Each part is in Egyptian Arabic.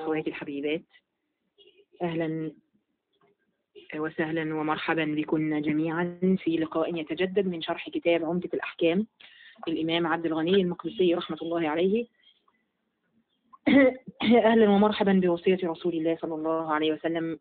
أخواتي الحبيبات أهلا وسهلا ومرحبا بكم جميعا في لقاء يتجدد من شرح كتاب عمدة الأحكام الإمام عبد الغني المقدسي رحمة الله عليه أهلا ومرحبا بوصية رسول الله صلى الله عليه وسلم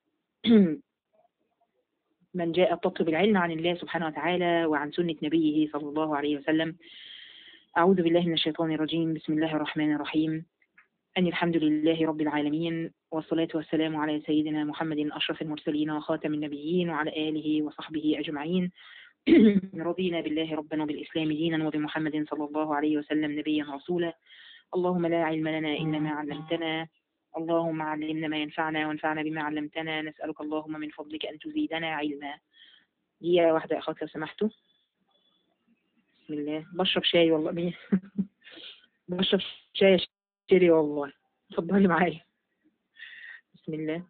من جاء تطلب العلم عن الله سبحانه وتعالى وعن سنة نبيه صلى الله عليه وسلم أعوذ بالله من الشيطان الرجيم بسم الله الرحمن الرحيم أن الحمد لله رب العالمين والصلاة والسلام على سيدنا محمد أشرف المرسلين وخاتم النبيين وعلى آله وصحبه أجمعين رضينا بالله ربنا وبالإسلام دينا وبمحمد صلى الله عليه وسلم نبيا رسولا اللهم لا علم لنا إلا ما علمتنا اللهم علمنا ما ينفعنا وانفعنا بما علمتنا نسألك اللهم من فضلك أن تزيدنا علما دقيقة واحدة يا أخوات لو سمحتوا بسم الله بشرب شاي والله بشرب شاي اشتري والله اتفضلي معايا بسم الله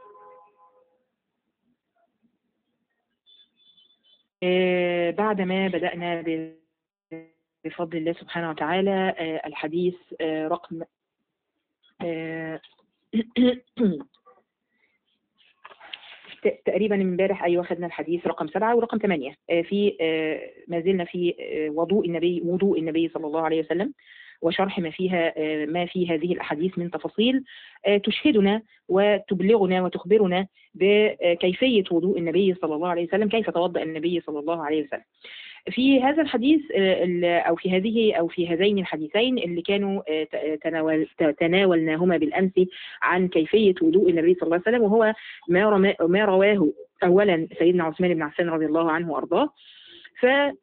آه بعد ما بدأنا بفضل الله سبحانه وتعالى آه الحديث آه رقم آه تقريبا امبارح ايوه خدنا الحديث رقم سبعه ورقم ثمانيه في ما زلنا في وضوء النبي وضوء النبي صلى الله عليه وسلم وشرح ما فيها ما في هذه الاحاديث من تفاصيل تشهدنا وتبلغنا وتخبرنا بكيفيه وضوء النبي صلى الله عليه وسلم كيف توضا النبي صلى الله عليه وسلم في هذا الحديث او في هذه او في هذين الحديثين اللي كانوا تناول تناولناهما بالامس عن كيفيه وضوء النبي صلى الله عليه وسلم وهو ما ما رواه اولا سيدنا عثمان بن عفان رضي الله عنه وارضاه ف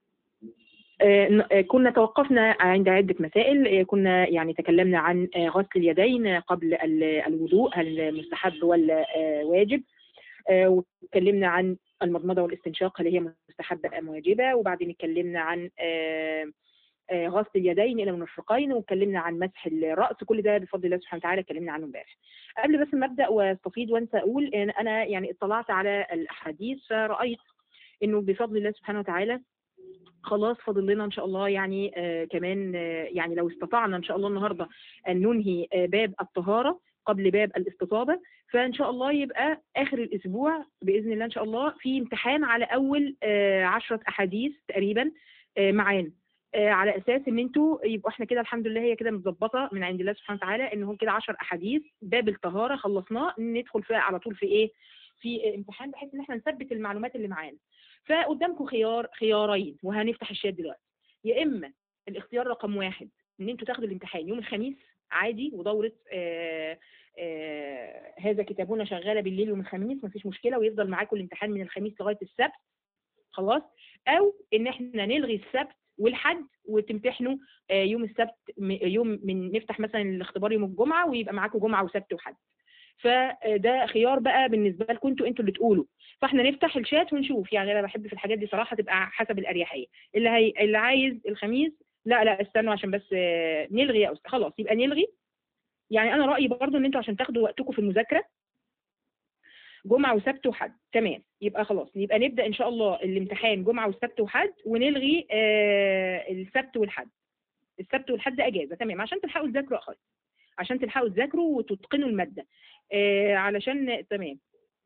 كنا توقفنا عند عدة مسائل كنا يعني تكلمنا عن غسل اليدين قبل الوضوء هل مستحب ولا واجب وتكلمنا عن المضمضة والاستنشاق هل هي مستحبة أم واجبة وبعدين اتكلمنا عن غسل اليدين إلى المرفقين واتكلمنا عن مسح الرأس كل ده بفضل الله سبحانه وتعالى اتكلمنا عنه امبارح قبل بس ما أبدأ واستفيض وانسى أقول إن أنا يعني اطلعت على الأحاديث فرأيت إنه بفضل الله سبحانه وتعالى خلاص فاضل لنا ان شاء الله يعني آه كمان آه يعني لو استطعنا ان شاء الله النهارده ان ننهي آه باب الطهاره قبل باب الاستطابه فان شاء الله يبقى اخر الاسبوع باذن الله ان شاء الله في امتحان على اول آه عشرة احاديث تقريبا آه معانا آه على اساس ان انتوا يبقوا احنا كده الحمد لله هي كده متظبطه من عند الله سبحانه وتعالى ان هم كده 10 احاديث باب الطهاره خلصناه ندخل فيها على طول في ايه في امتحان بحيث ان احنا نثبت المعلومات اللي معانا فقدامكم خيار خيارين وهنفتح الشات دلوقتي يا اما الاختيار رقم واحد ان انتوا تاخدوا الامتحان يوم الخميس عادي ودوره آآ آآ هذا كتابنا شغاله بالليل يوم الخميس مفيش مشكله ويفضل معاكم الامتحان من الخميس لغايه السبت خلاص او ان احنا نلغي السبت والحد وتمتحنوا يوم السبت يوم من نفتح مثلا الاختبار يوم الجمعه ويبقى معاكم جمعه وسبت وحد فده خيار بقى بالنسبه لكم انتوا انتوا اللي تقولوا فاحنا نفتح الشات ونشوف يعني انا بحب في الحاجات دي صراحه تبقى حسب الاريحيه اللي هي اللي عايز الخميس لا لا استنوا عشان بس نلغي يا استاذ خلاص يبقى نلغي يعني انا رايي برضو ان انتوا عشان تاخدوا وقتكم في المذاكره جمعه وسبت وحد تمام يبقى خلاص يبقى نبدا ان شاء الله الامتحان جمعه وسبت وحد ونلغي آه السبت والحد السبت والحد اجازه تمام عشان تلحقوا تذاكروا اخر عشان تلحقوا تذاكروا وتتقنوا الماده آه علشان تمام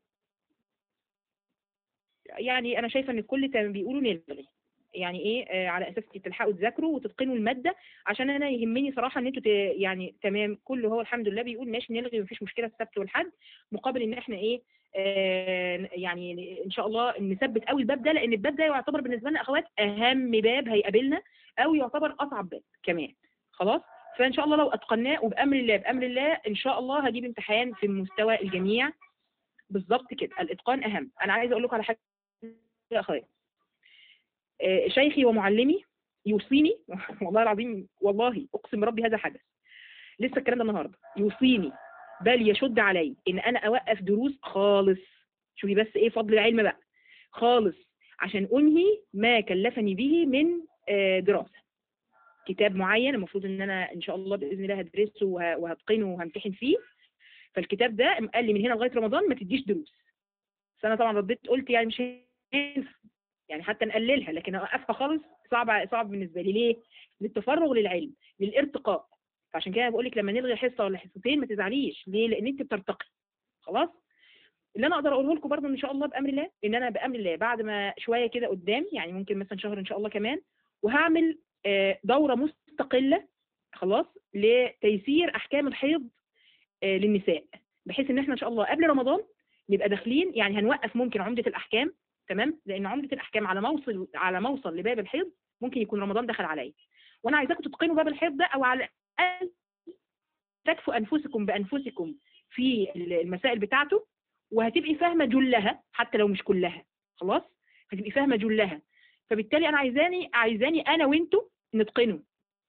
يعني انا شايفه ان الكل بيقولوا نلغي يعني ايه آه على اساس تلحقوا تذاكروا وتتقنوا الماده عشان انا يهمني صراحه ان انتوا يعني تمام كله هو الحمد لله بيقول ماشي نلغي مفيش مشكله السبت والحد مقابل ان احنا ايه آه يعني ان شاء الله نثبت قوي الباب ده لان الباب ده يعتبر بالنسبه لنا اخوات اهم باب هيقابلنا او يعتبر اصعب باب كمان خلاص فان شاء الله لو اتقناه وبامر الله بامر الله ان شاء الله هجيب امتحان في مستوى الجميع بالظبط كده الاتقان اهم انا عايزه اقول لكم على حاجه يا اخويا آه شيخي ومعلمي يوصيني والله العظيم والله اقسم بربي هذا حدث لسه الكلام ده النهارده يوصيني بل يشد علي ان انا اوقف دروس خالص شوفي بس ايه فضل العلم بقى خالص عشان انهي ما كلفني به من آه دراسه كتاب معين المفروض ان انا ان شاء الله باذن الله هدرسه وهتقنه وهمتحن فيه فالكتاب ده قال لي من هنا لغايه رمضان ما تديش دروس بس انا طبعا رديت قلت يعني مش هينفع يعني حتى نقللها لكن اوقفها خالص صعب صعب بالنسبه لي ليه؟ للتفرغ للعلم للارتقاء فعشان كده بقول لك لما نلغي حصه ولا حصتين ما تزعليش ليه لان انت بترتقي خلاص اللي انا اقدر اقوله لكم برضه ان شاء الله بامر الله ان انا بامر الله بعد ما شويه كده قدام يعني ممكن مثلا شهر ان شاء الله كمان وهعمل آه، دوره مستقله خلاص لتيسير احكام الحيض آه، للنساء بحيث ان احنا ان شاء الله قبل رمضان نبقى داخلين يعني هنوقف ممكن عمده الاحكام تمام لان عمده الاحكام على موصل على موصل لباب الحيض ممكن يكون رمضان دخل عليا وانا عايزاكم تتقنوا باب الحيض ده او على الاقل تكفوا انفسكم بانفسكم في المسائل بتاعته وهتبقي فاهمه جلها حتى لو مش كلها خلاص هتبقي فاهمه جلها فبالتالي انا عايزاني عايزاني انا وانتوا نتقنه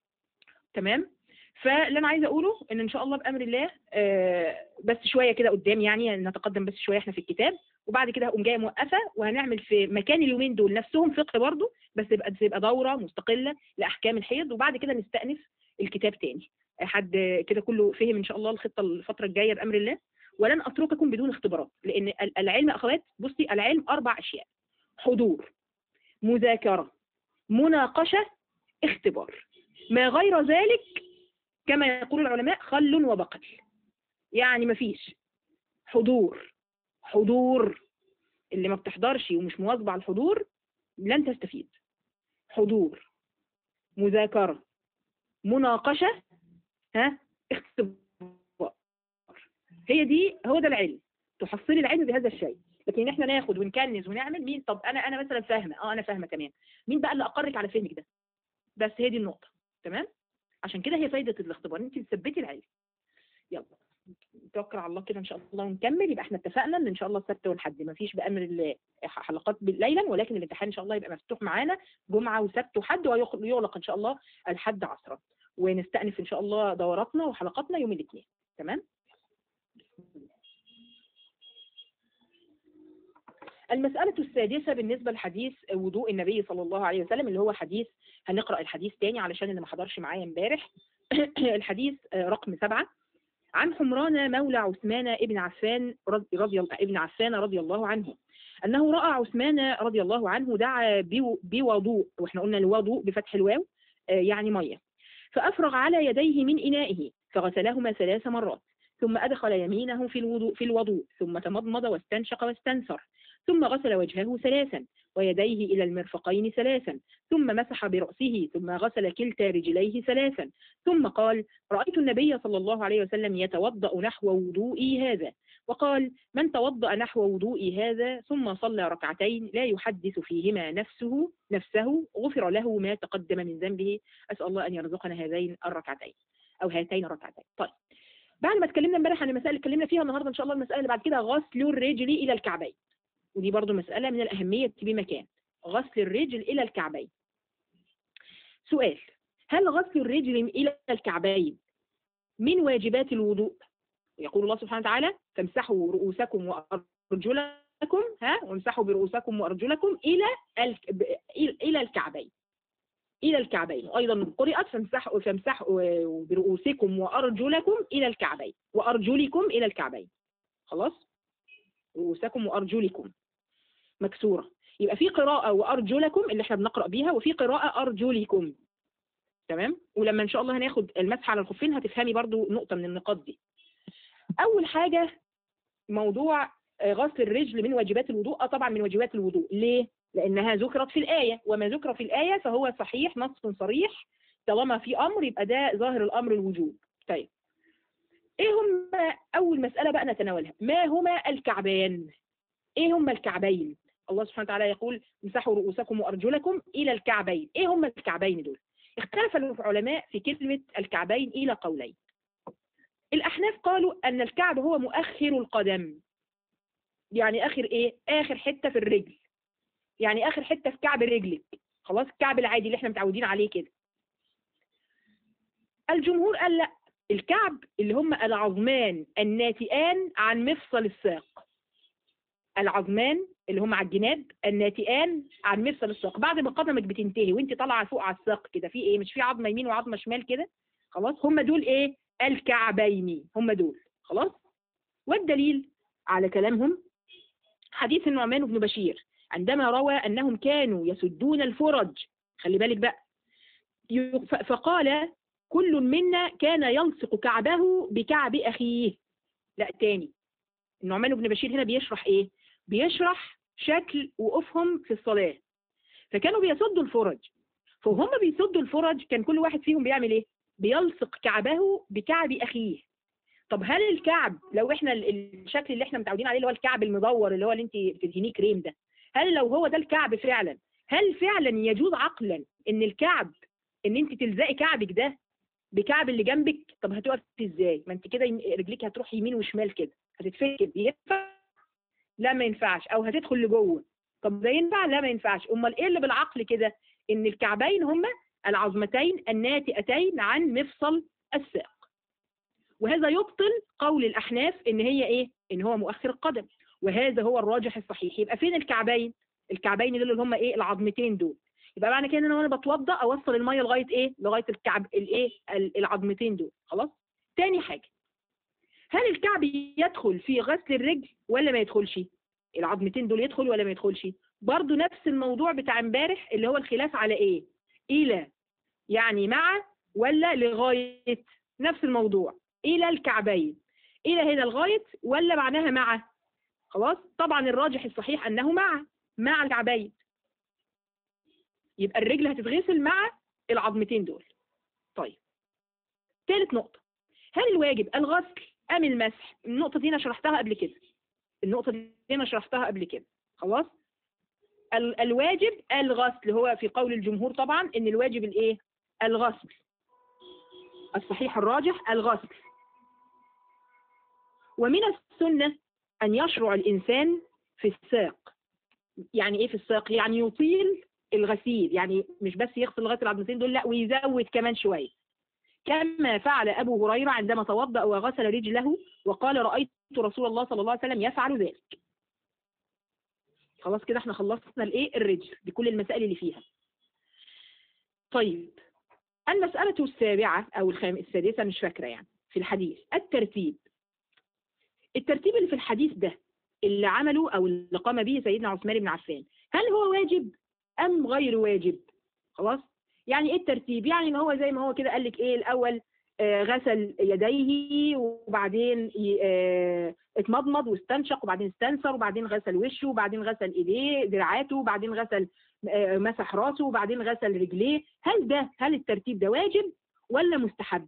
تمام فاللي انا عايزه اقوله ان ان شاء الله بامر الله آه، بس شويه كده قدام يعني نتقدم بس شويه احنا في الكتاب وبعد كده هقوم جايه موقفه وهنعمل في مكان اليومين دول نفسهم فقه برضه بس تبقى تبقى دوره مستقله لاحكام الحيض وبعد كده نستأنف الكتاب تاني حد كده كله فهم ان شاء الله الخطه الفتره الجايه بامر الله ولن اترككم بدون اختبارات لان ال- العلم اخوات بصي العلم اربع اشياء حضور مذاكره مناقشه اختبار ما غير ذلك كما يقول العلماء خل وبقل يعني مفيش حضور حضور اللي ما بتحضرش ومش مواظبة على الحضور لن تستفيد حضور مذاكرة مناقشة ها اختبار هي دي هو ده العلم تحصلي العلم بهذا الشيء لكن احنا ناخد ونكنز ونعمل مين طب انا انا مثلا فاهمه اه انا فاهمه تمام مين بقى اللي اقرك على فهمك ده بس هي دي النقطه تمام عشان كده هي فايده الاختبار انت تثبتي العلم يلا نتوكل على الله كده ان شاء الله ونكمل يبقى احنا اتفقنا ان ان شاء الله السبت والحد ما فيش بامر الله حلقات ليلا ولكن الامتحان ان شاء الله يبقى مفتوح معانا جمعه وسبت وحد ويغلق ان شاء الله الحد عصرا ونستأنف ان شاء الله دوراتنا وحلقاتنا يوم الاثنين تمام المسألة السادسة بالنسبة لحديث وضوء النبي صلى الله عليه وسلم اللي هو حديث هنقرأ الحديث تاني علشان اللي ما حضرش معايا امبارح الحديث رقم سبعة عن حمران مولى عثمان ابن عفان رضي, رضي ابن عفان رضي الله عنه أنه رأى عثمان رضي الله عنه دعا بوضوء وإحنا قلنا الوضوء بفتح الواو يعني مية فأفرغ على يديه من إنائه فغسلهما ثلاث مرات ثم أدخل يمينه في الوضوء, في الوضوء ثم تمضمض واستنشق واستنثر ثم غسل وجهه ثلاثا ويديه إلى المرفقين ثلاثا ثم مسح برأسه ثم غسل كلتا رجليه ثلاثا ثم قال رأيت النبي صلى الله عليه وسلم يتوضأ نحو وضوئي هذا وقال من توضأ نحو وضوئي هذا ثم صلى ركعتين لا يحدث فيهما نفسه نفسه غفر له ما تقدم من ذنبه أسأل الله أن يرزقنا هذين الركعتين أو هاتين الركعتين طيب بعد ما اتكلمنا امبارح عن المسائل اللي اتكلمنا فيها النهارده ان شاء الله المساله اللي بعد كده غسل الرجل الى الكعبين ودي برضو مسألة من الأهمية بمكان غسل الرجل إلى الكعبين سؤال هل غسل الرجل إلى الكعبين من واجبات الوضوء يقول الله سبحانه وتعالى فامسحوا رؤوسكم وأرجلكم ها وامسحوا برؤوسكم وأرجلكم إلى إلى الكعبين إلى الكعبين وأيضا قرأت فامسحوا فامسحوا برؤوسكم وأرجلكم إلى الكعبين وأرجلكم إلى الكعبين خلاص رؤوسكم وأرجلكم مكسورة يبقى في قراءة وأرجلكم اللي احنا بنقرأ بيها وفي قراءة أرجلكم تمام ولما إن شاء الله هناخد المسح على الخفين هتفهمي برضو نقطة من النقاط دي أول حاجة موضوع غسل الرجل من واجبات الوضوء طبعا من واجبات الوضوء ليه؟ لأنها ذكرت في الآية وما ذكر في الآية فهو صحيح نص صريح طالما في أمر يبقى ده ظاهر الأمر الوجوب طيب ايه هم اول مسألة بقى نتناولها ما هما الكعبان ايه هما الكعبين الله سبحانه وتعالى يقول امسحوا رؤوسكم وارجلكم الى الكعبين ايه هما الكعبين دول اختلف العلماء في كلمة الكعبين الى قولين الاحناف قالوا ان الكعب هو مؤخر القدم يعني اخر ايه اخر حتة في الرجل يعني اخر حتة في كعب رجلك خلاص الكعب العادي اللي احنا متعودين عليه كده الجمهور قال لا الكعب اللي هم العظمان الناتئان عن مفصل الساق العظمان اللي هم على الجناب الناتئان عن مفصل الساق بعد ما قدمك بتنتهي وانت طالعه فوق على الساق كده في ايه مش في عظمه يمين وعظمه شمال كده خلاص هم دول ايه الكعبين هم دول خلاص والدليل على كلامهم حديث النعمان بن بشير عندما روى انهم كانوا يسدون الفرج خلي بالك بقى فقال كل منا كان يلصق كعبه بكعب أخيه لا تاني النعمان بن بشير هنا بيشرح إيه بيشرح شكل وقوفهم في الصلاة فكانوا بيسدوا الفرج فهم بيسدوا الفرج كان كل واحد فيهم بيعمل إيه بيلصق كعبه بكعب أخيه طب هل الكعب لو احنا الشكل اللي احنا متعودين عليه اللي هو الكعب المدور اللي هو اللي انت بتدهنيه كريم ده هل لو هو ده الكعب فعلا هل فعلا يجوز عقلا ان الكعب ان انت تلزقي كعبك ده بكعب اللي جنبك طب هتقف ازاي ما انت كده رجليك هتروح يمين وشمال كده هتتفكر ينفع لا ما ينفعش او هتدخل لجوه طب ده ينفع لا ما ينفعش امال ايه اللي بالعقل كده ان الكعبين هما العظمتين الناتئتين عن مفصل الساق وهذا يبطل قول الأحناف إن هي إيه؟ إن هو مؤخر القدم وهذا هو الراجح الصحيح يبقى فين الكعبين؟ الكعبين دول اللي هم إيه؟ العظمتين دول يبقى معنى كده ان انا وانا بتوضا اوصل الميه لغايه ايه لغايه الكعب الايه العظمتين دول خلاص تاني حاجه هل الكعب يدخل في غسل الرجل ولا ما يدخلش العظمتين دول يدخل ولا ما يدخلش برضو نفس الموضوع بتاع امبارح اللي هو الخلاف على ايه الى يعني مع ولا لغايه نفس الموضوع الى الكعبين الى هنا لغايه ولا معناها مع خلاص طبعا الراجح الصحيح انه مع مع الكعبين يبقى الرجل هتتغسل مع العظمتين دول طيب ثالث نقطة هل الواجب الغسل أم المسح النقطة دي أنا شرحتها قبل كده النقطة دي أنا شرحتها قبل كده خلاص ال الواجب الغسل هو في قول الجمهور طبعا ان الواجب الايه الغسل الصحيح الراجح الغسل ومن السنة أن يشرع الإنسان في الساق يعني إيه في الساق يعني يطيل الغسيل يعني مش بس يغسل لغايه العظمتين دول لا ويزود كمان شويه كما فعل ابو هريره عندما توضا وغسل رجله وقال رايت رسول الله صلى الله عليه وسلم يفعل ذلك خلاص كده احنا خلصنا الايه الرجل بكل المسائل اللي فيها طيب المسألة السابعة أو الخام السادسة مش فاكرة يعني في الحديث الترتيب الترتيب اللي في الحديث ده اللي عمله أو اللي قام به سيدنا عثمان بن عفان هل هو واجب أم غير واجب خلاص يعني ايه الترتيب يعني ان هو زي ما هو كده قال لك ايه الاول آه غسل يديه وبعدين آه اتمضمض واستنشق وبعدين استنثر وبعدين غسل وشه وبعدين غسل ايديه دراعاته وبعدين غسل آه مسح راسه وبعدين غسل رجليه هل ده هل الترتيب ده واجب ولا مستحب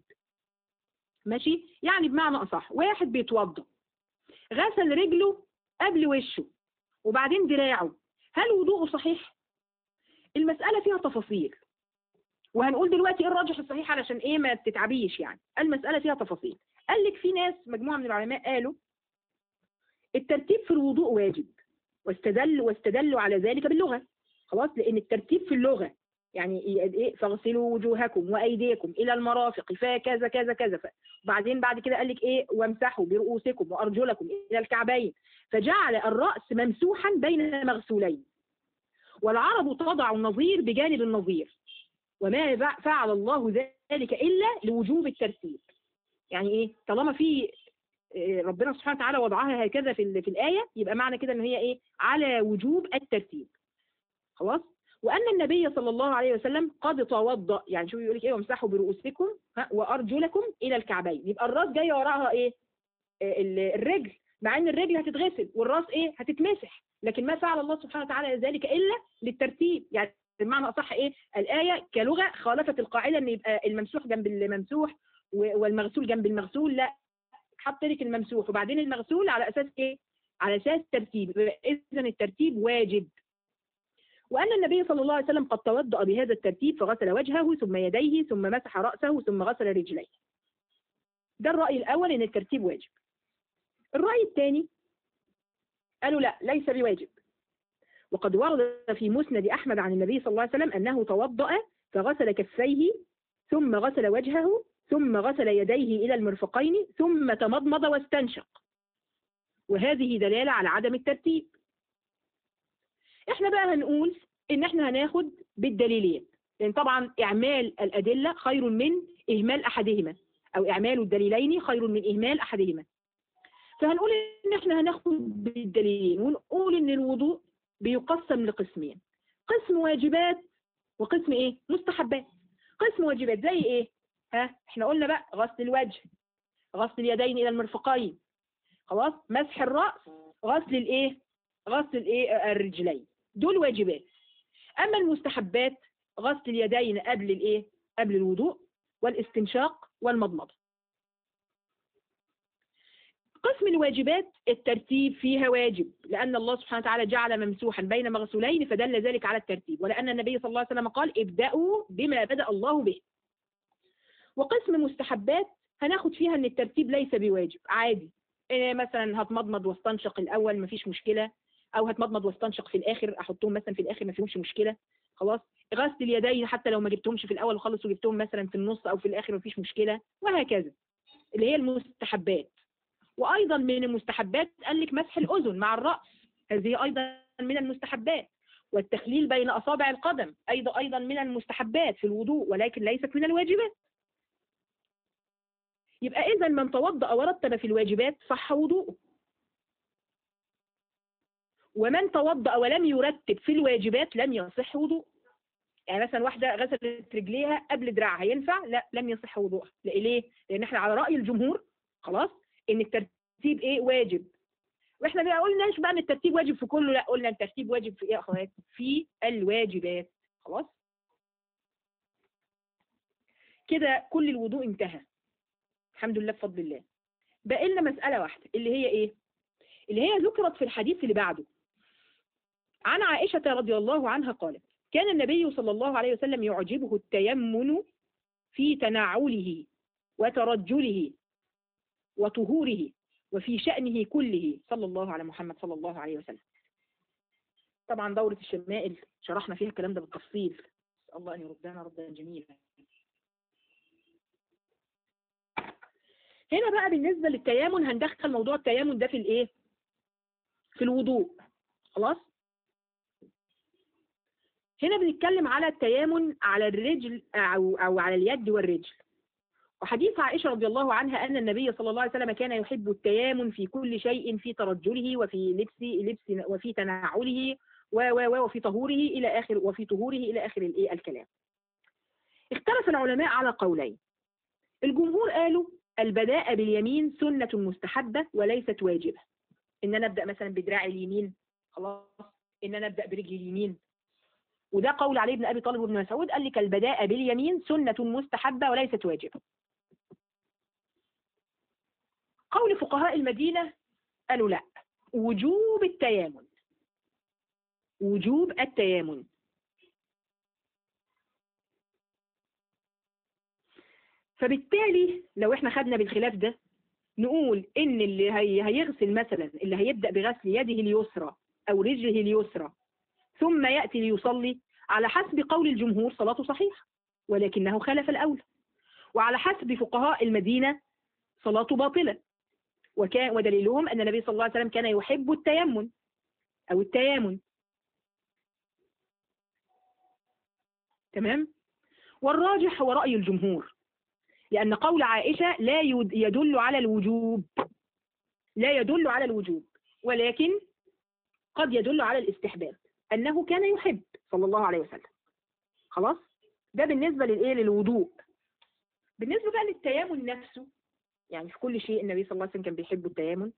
ماشي يعني بمعنى اصح واحد بيتوضا غسل رجله قبل وشه وبعدين دراعه هل وضوءه صحيح المسألة فيها تفاصيل وهنقول دلوقتي ايه الراجح الصحيح علشان ايه ما تتعبيش يعني المسألة فيها تفاصيل قال لك في ناس مجموعة من العلماء قالوا الترتيب في الوضوء واجب واستدلوا واستدلوا على ذلك باللغة خلاص لان الترتيب في اللغة يعني ايه فاغسلوا وجوهكم وايديكم الى المرافق فكذا كذا كذا وبعدين بعد كده قال لك ايه وامسحوا برؤوسكم وارجلكم الى الكعبين فجعل الراس ممسوحا بين مغسولين والعرب تضع النظير بجانب النظير وما فعل الله ذلك إلا لوجوب الترتيب يعني إيه طالما في ربنا سبحانه وتعالى وضعها هكذا في, في الآية يبقى معنى كده إن هي إيه على وجوب الترتيب خلاص وأن النبي صلى الله عليه وسلم قد توضأ يعني شو يقول لك إيه وامسحوا برؤوسكم وأرجلكم إلى الكعبين يبقى الراس جاية وراها إيه الرجل مع ان الرجل هتتغسل والراس ايه هتتمسح لكن ما فعل الله سبحانه وتعالى ذلك الا للترتيب يعني بمعنى اصح ايه الايه كلغه خالفت القاعده ان يبقى الممسوح جنب الممسوح والمغسول جنب المغسول لا حط لك الممسوح وبعدين المغسول على اساس ايه على اساس ترتيب اذا الترتيب واجب وأن النبي صلى الله عليه وسلم قد توضأ بهذا الترتيب فغسل وجهه ثم يديه ثم مسح رأسه ثم غسل رجليه ده الرأي الأول إن الترتيب واجب الرأي الثاني قالوا لا ليس بواجب وقد ورد في مسند أحمد عن النبي صلى الله عليه وسلم أنه توضأ فغسل كفيه ثم غسل وجهه ثم غسل يديه إلى المرفقين ثم تمضمض واستنشق وهذه دلالة على عدم الترتيب احنا بقى هنقول ان احنا هناخد بالدليلين لان طبعا اعمال الادلة خير من اهمال احدهما او اعمال الدليلين خير من اهمال احدهما فهنقول ان احنا هناخد بالدليلين ونقول ان الوضوء بيقسم لقسمين قسم واجبات وقسم ايه مستحبات قسم واجبات زي ايه ها احنا قلنا بقى غسل الوجه غسل اليدين الى المرفقين خلاص مسح الراس غسل الايه غسل الايه الرجلين دول واجبات اما المستحبات غسل اليدين قبل الايه قبل الوضوء والاستنشاق والمضمضه قسم الواجبات الترتيب فيها واجب لأن الله سبحانه وتعالى جعل ممسوحا بين مغسولين فدل ذلك على الترتيب ولأن النبي صلى الله عليه وسلم قال ابدأوا بما بدأ الله به وقسم مستحبات هناخد فيها ان الترتيب ليس بواجب عادي إيه مثلا هتمضمض واستنشق الاول مفيش مشكله او هتمضمض واستنشق في الاخر احطهم مثلا في الاخر ما فيهمش مشكله خلاص غسل اليدين حتى لو ما جبتهمش في الاول خالص وجبتهم مثلا في النص او في الاخر مفيش مشكله وهكذا اللي هي المستحبات وايضا من المستحبات قال لك مسح الاذن مع الراس هذه ايضا من المستحبات والتخليل بين اصابع القدم ايضا ايضا من المستحبات في الوضوء ولكن ليست من الواجبات يبقى اذا من توضأ ورتب في الواجبات صح وضوءه ومن توضأ ولم يرتب في الواجبات لم يصح وضوء يعني مثلا واحدة غسلت رجليها قبل دراعها ينفع؟ لا لم يصح وضوءها ليه؟ لأن احنا على رأي الجمهور خلاص إن الترتيب إيه واجب واحنا ما قلناش بقى ان الترتيب واجب في كله لا قلنا الترتيب واجب في ايه يا اخوات؟ في الواجبات خلاص؟ كده كل الوضوء انتهى الحمد لله بفضل الله بقى لنا مسألة واحدة اللي هي ايه؟ اللي هي ذكرت في الحديث اللي بعده عن عائشة رضي الله عنها قالت كان النبي صلى الله عليه وسلم يعجبه التيمن في تنعله وترجله وطهوره وفي شأنه كله صلى الله على محمد صلى الله عليه وسلم طبعا دورة الشمائل شرحنا فيها الكلام ده بالتفصيل الله أن يردنا ردا جميلا هنا بقى بالنسبة للتيامن هندخل موضوع التيامن ده في الايه في الوضوء خلاص هنا بنتكلم على التيامن على الرجل أو, أو على اليد والرجل وحديث عائشة رضي الله عنها أن النبي صلى الله عليه وسلم كان يحب التيامن في كل شيء في ترجله وفي لبس لبس وفي تنعله و و وفي طهوره إلى آخر وفي طهوره إلى آخر الإيه الكلام. اختلف العلماء على قولين. الجمهور قالوا البداء باليمين سنة مستحبة وليست واجبة. إن أنا أبدأ مثلا بدراعي اليمين خلاص إن أنا أبدأ برجلي اليمين وده قول علي بن أبي طالب وابن مسعود قال لك البداء باليمين سنة مستحبة وليست واجبة قول فقهاء المدينة قالوا لا وجوب التيامن وجوب التيامن فبالتالي لو احنا خدنا بالخلاف ده نقول ان اللي هي هيغسل مثلا اللي هيبدأ بغسل يده اليسرى او رجله اليسرى ثم يأتي ليصلي على حسب قول الجمهور صلاته صحيحة ولكنه خالف الأولى وعلى حسب فقهاء المدينة صلاته باطلة وكان ودليلهم أن النبي صلى الله عليه وسلم كان يحب التيمم أو التيامن تمام والراجح هو رأي الجمهور لأن قول عائشة لا يدل على الوجوب لا يدل على الوجوب ولكن قد يدل على الاستحباب أنه كان يحب صلى الله عليه وسلم خلاص ده بالنسبة للإيه للوضوء بالنسبة بقى للتيامن نفسه يعني في كل شيء النبي صلى الله عليه وسلم كان بيحب التيامن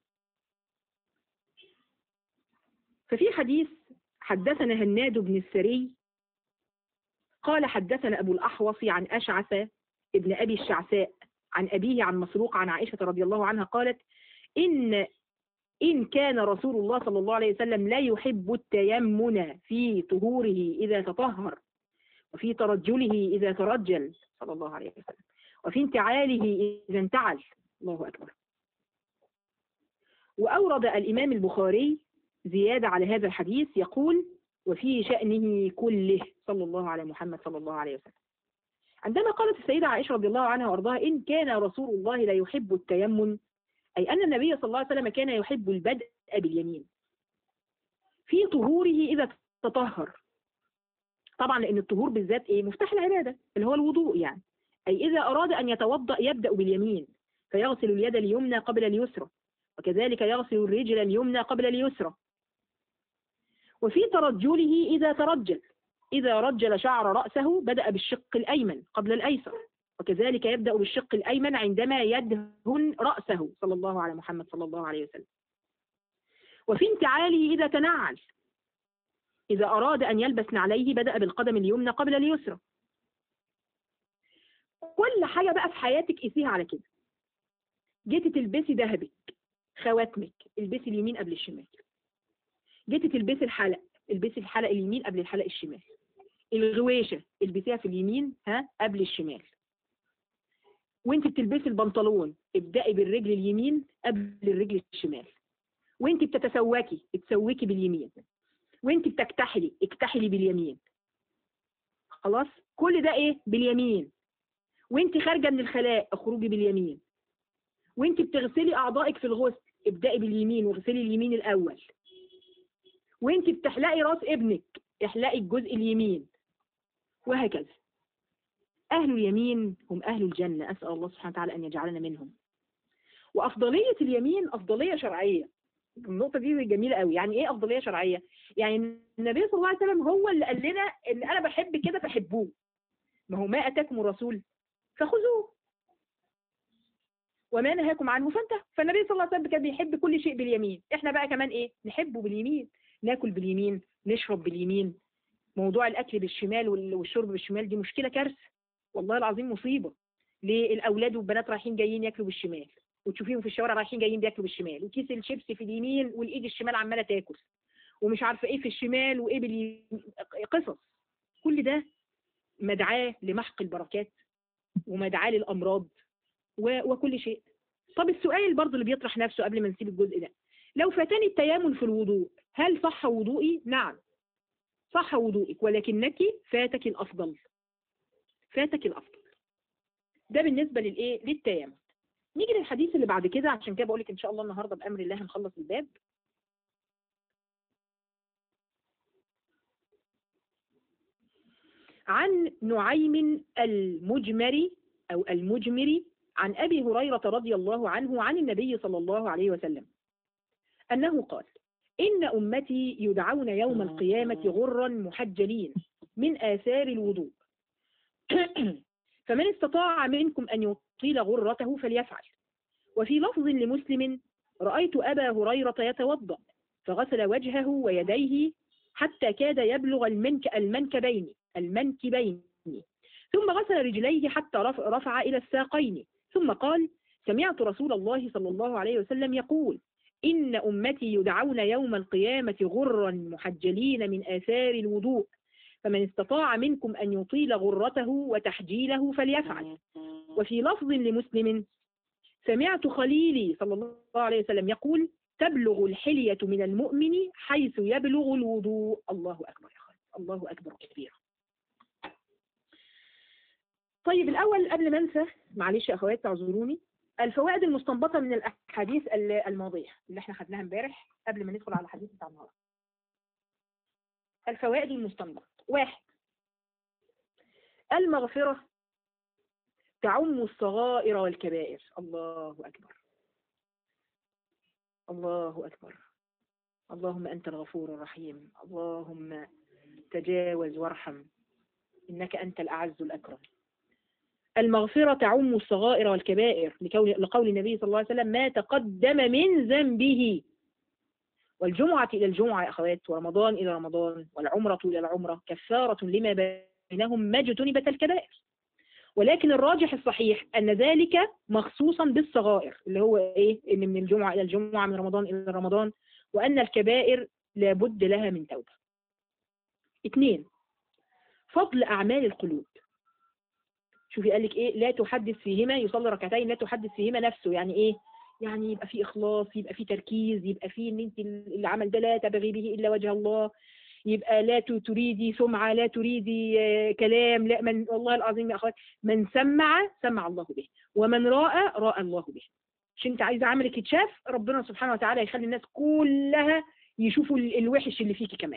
ففي حديث حدثنا هناد بن السري قال حدثنا أبو الأحوص عن أشعث ابن أبي الشعثاء عن أبيه عن مسروق عن عائشة رضي الله عنها قالت إن إن كان رسول الله صلى الله عليه وسلم لا يحب التيمن في طهوره إذا تطهر وفي ترجله إذا ترجل صلى الله عليه وسلم وفي انتعاله إذا انتعل الله أكبر وأورد الإمام البخاري زيادة على هذا الحديث يقول وفي شأنه كله صلى الله على محمد صلى الله عليه وسلم عندما قالت السيدة عائشة رضي الله عنها وارضاها إن كان رسول الله لا يحب التيمم أي أن النبي صلى الله عليه وسلم كان يحب البدء باليمين في طهوره إذا تطهر طبعا لأن الطهور بالذات إيه مفتاح العبادة اللي هو الوضوء يعني أي إذا أراد أن يتوضأ يبدأ باليمين فيغسل اليد اليمنى قبل اليسرى وكذلك يغسل الرجل اليمنى قبل اليسرى وفي ترجله إذا ترجل إذا رجل شعر رأسه بدأ بالشق الأيمن قبل الأيسر وكذلك يبدأ بالشق الأيمن عندما يدهن رأسه صلى الله على محمد صلى الله عليه وسلم وفي انتعاله إذا تنعل إذا أراد أن يلبس نعليه بدأ بالقدم اليمنى قبل اليسرى كل حاجة بقى في حياتك قيسيها على كده جيتي تلبسي ذهبك خواتمك البسي اليمين قبل الشمال جيتي تلبسي الحلق البسي الحلق اليمين قبل الحلق الشمال الغويشة البسيها في اليمين ها قبل الشمال وانت بتلبسي البنطلون ابدأي بالرجل اليمين قبل الرجل الشمال وانت بتتسوكي اتسوكي باليمين وانت بتكتحلي اكتحلي باليمين خلاص كل ده ايه باليمين وانت خارجه من الخلاء اخرجي باليمين وانت بتغسلي اعضائك في الغسل ابدأي باليمين واغسلي اليمين الاول وانت بتحلقي راس ابنك احلقي الجزء اليمين وهكذا أهل اليمين هم أهل الجنة أسأل الله سبحانه وتعالى أن يجعلنا منهم وأفضلية اليمين أفضلية شرعية النقطة دي جميلة قوي يعني إيه أفضلية شرعية يعني النبي صلى الله عليه وسلم هو اللي قال لنا إن أنا بحب كده فحبوه ما هو ما أتاكم الرسول فخذوه وما نهاكم عنه فانتهى فالنبي صلى الله عليه وسلم كان بيحب كل شيء باليمين احنا بقى كمان ايه نحبه باليمين ناكل باليمين نشرب باليمين موضوع الاكل بالشمال والشرب بالشمال دي مشكله كارثه والله العظيم مصيبه ليه الاولاد والبنات رايحين جايين ياكلوا بالشمال وتشوفيهم في الشوارع رايحين جايين بياكلوا بالشمال وكيس الشيبس في اليمين والايد الشمال عماله تاكل ومش عارفه ايه في الشمال وايه باليمين قصص كل ده مدعاه لمحق البركات ومدعاه للامراض وكل شيء طب السؤال برضه اللي بيطرح نفسه قبل ما نسيب الجزء ده لو فاتني التيامن في الوضوء هل صح وضوئي نعم صح وضوئك ولكنك فاتك الأفضل فاتك الأفضل ده بالنسبة للإيه للتيامن نيجي للحديث اللي بعد كده عشان كده بقول لك إن شاء الله النهاردة بأمر الله هنخلص الباب عن نعيم المجمري أو المجمري عن أبي هريرة رضي الله عنه عن النبي صلى الله عليه وسلم أنه قال إن أمتي يدعون يوم القيامة غرا محجلين من آثار الوضوء فمن استطاع منكم أن يطيل غرته فليفعل وفي لفظ لمسلم رأيت أبا هريرة يتوضأ فغسل وجهه ويديه حتى كاد يبلغ المنك المنكبين المنكبين ثم غسل رجليه حتى رفع إلى الساقين ثم قال سمعت رسول الله صلى الله عليه وسلم يقول إن أمتي يدعون يوم القيامة غرا محجلين من آثار الوضوء فمن استطاع منكم أن يطيل غرته وتحجيله فليفعل وفي لفظ لمسلم سمعت خليلي صلى الله عليه وسلم يقول تبلغ الحلية من المؤمن حيث يبلغ الوضوء الله أكبر يا خالد الله أكبر كبيرا طيب الأول قبل ما أنسى معلش يا أخوات تعذروني الفوائد المستنبطة من الأحاديث الماضية اللي احنا خدناها امبارح قبل ما ندخل على الحديث بتاع النهارده. الفوائد المستنبطة واحد المغفرة تعم الصغائر والكبائر الله أكبر الله أكبر اللهم أنت الغفور الرحيم اللهم تجاوز وارحم إنك أنت الأعز الأكرم المغفرة تعم الصغائر والكبائر لقول النبي صلى الله عليه وسلم ما تقدم من ذنبه والجمعة إلى الجمعة يا أخوات ورمضان إلى رمضان والعمرة إلى العمرة كفارة لما بينهم ما اجتنبت الكبائر ولكن الراجح الصحيح أن ذلك مخصوصا بالصغائر اللي هو إيه إن من الجمعة إلى الجمعة من رمضان إلى رمضان وأن الكبائر لابد لها من توبة اثنين فضل أعمال القلوب شوفي قال لك ايه لا تحدث فيهما يصلي ركعتين لا تحدث فيهما نفسه يعني ايه يعني يبقى في اخلاص يبقى في تركيز يبقى في ان انت العمل ده لا تبغي به الا وجه الله يبقى لا تريدي سمعة لا تريدي كلام لا من والله العظيم يا اخوات من سمع سمع الله به ومن راى راى الله به مش انت عايزه عملك يتشاف ربنا سبحانه وتعالى يخلي الناس كلها يشوفوا الوحش اللي فيكي كمان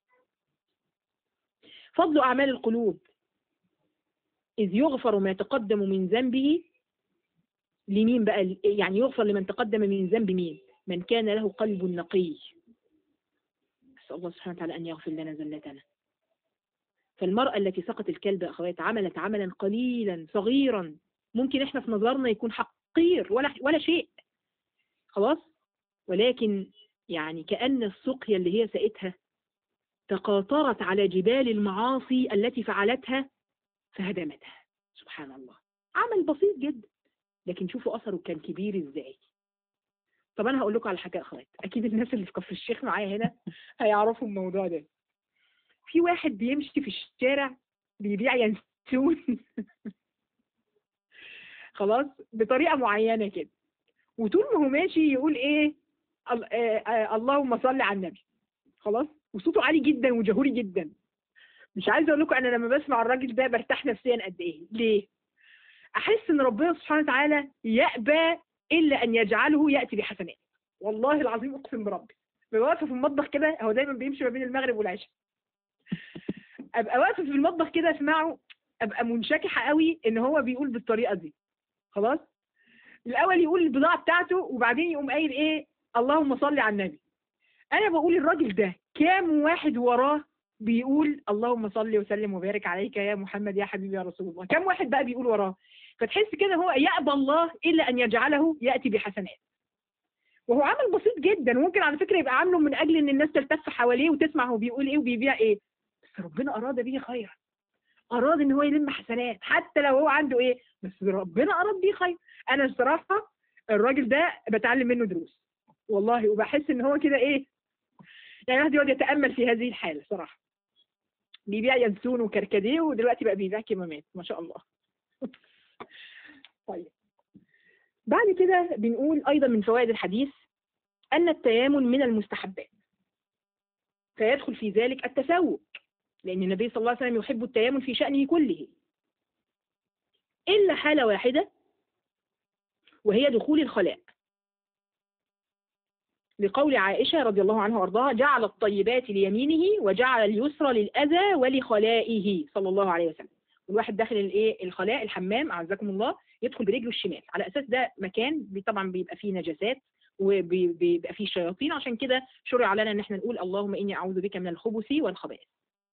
فضل اعمال القلوب إذ يغفر ما تقدم من ذنبه لمين بقى يعني يغفر لمن تقدم من ذنب مين من كان له قلب نقي أسأل الله سبحانه وتعالى أن يغفر لنا زلتنا فالمرأة التي سقط الكلب يا أخوات عملت عملا قليلا صغيرا ممكن إحنا في نظرنا يكون حقير ولا ولا شيء خلاص ولكن يعني كأن السقيا اللي هي سقتها تقاطرت على جبال المعاصي التي فعلتها فهدمتها سبحان الله عمل بسيط جدا لكن شوفوا أثره كان كبير إزاي طب أنا هقول لكم على حاجة يا أخوات أكيد الناس اللي في كفر الشيخ معايا هنا هيعرفوا الموضوع ده في واحد بيمشي في الشارع بيبيع ينسون خلاص بطريقة معينة كده وطول ما هو ماشي يقول ايه ال- آه، آه، اللهم صل على النبي خلاص وصوته عالي جدا وجهوري جدا مش عايزه اقول لكم انا لما بسمع الراجل ده برتاح نفسيا قد ايه ليه احس ان ربنا سبحانه وتعالى يأبى الا ان يجعله ياتي بحسنات والله العظيم اقسم بربي ببقى واقفه في المطبخ كده هو دايما بيمشي ما بين المغرب والعشاء ابقى واقفه في المطبخ كده اسمعه ابقى منشكحه قوي ان هو بيقول بالطريقه دي خلاص الاول يقول البضاعه بتاعته وبعدين يقوم قايل ايه اللهم صل على النبي انا بقول الراجل ده كام واحد وراه بيقول اللهم صل وسلم وبارك عليك يا محمد يا حبيبي يا رسول الله كم واحد بقى بيقول وراه فتحس كده هو يأبى الله إلا أن يجعله يأتي بحسنات وهو عمل بسيط جدا وممكن على فكرة يبقى عامله من أجل أن الناس تلتف حواليه وتسمع هو بيقول إيه وبيبيع إيه بس ربنا أراد به خيرا أراد أن هو يلم حسنات حتى لو هو عنده إيه بس ربنا أراد به خير أنا الصراحة الراجل ده بتعلم منه دروس والله وبحس ان هو كده ايه يعني الواحد يقعد يتامل في هذه الحاله صراحه بيبيع ينسون وكركديه ودلوقتي بقى بيبيع كمامات ما شاء الله طيب بعد كده بنقول ايضا من فوائد الحديث ان التيامن من المستحبات فيدخل في ذلك التسوق لان النبي صلى الله عليه وسلم يحب التيامن في شانه كله الا حاله واحده وهي دخول الخلاء لقول عائشة رضي الله عنها وارضاها جعل الطيبات ليمينه وجعل اليسرى للأذى ولخلائه صلى الله عليه وسلم والواحد داخل الايه الخلاء الحمام اعزكم الله يدخل برجله الشمال على اساس ده مكان بي- طبعا بيبقى فيه نجاسات وبيبقى فيه شياطين عشان كده شرع لنا ان احنا نقول اللهم اني اعوذ بك من الخبث والخبائث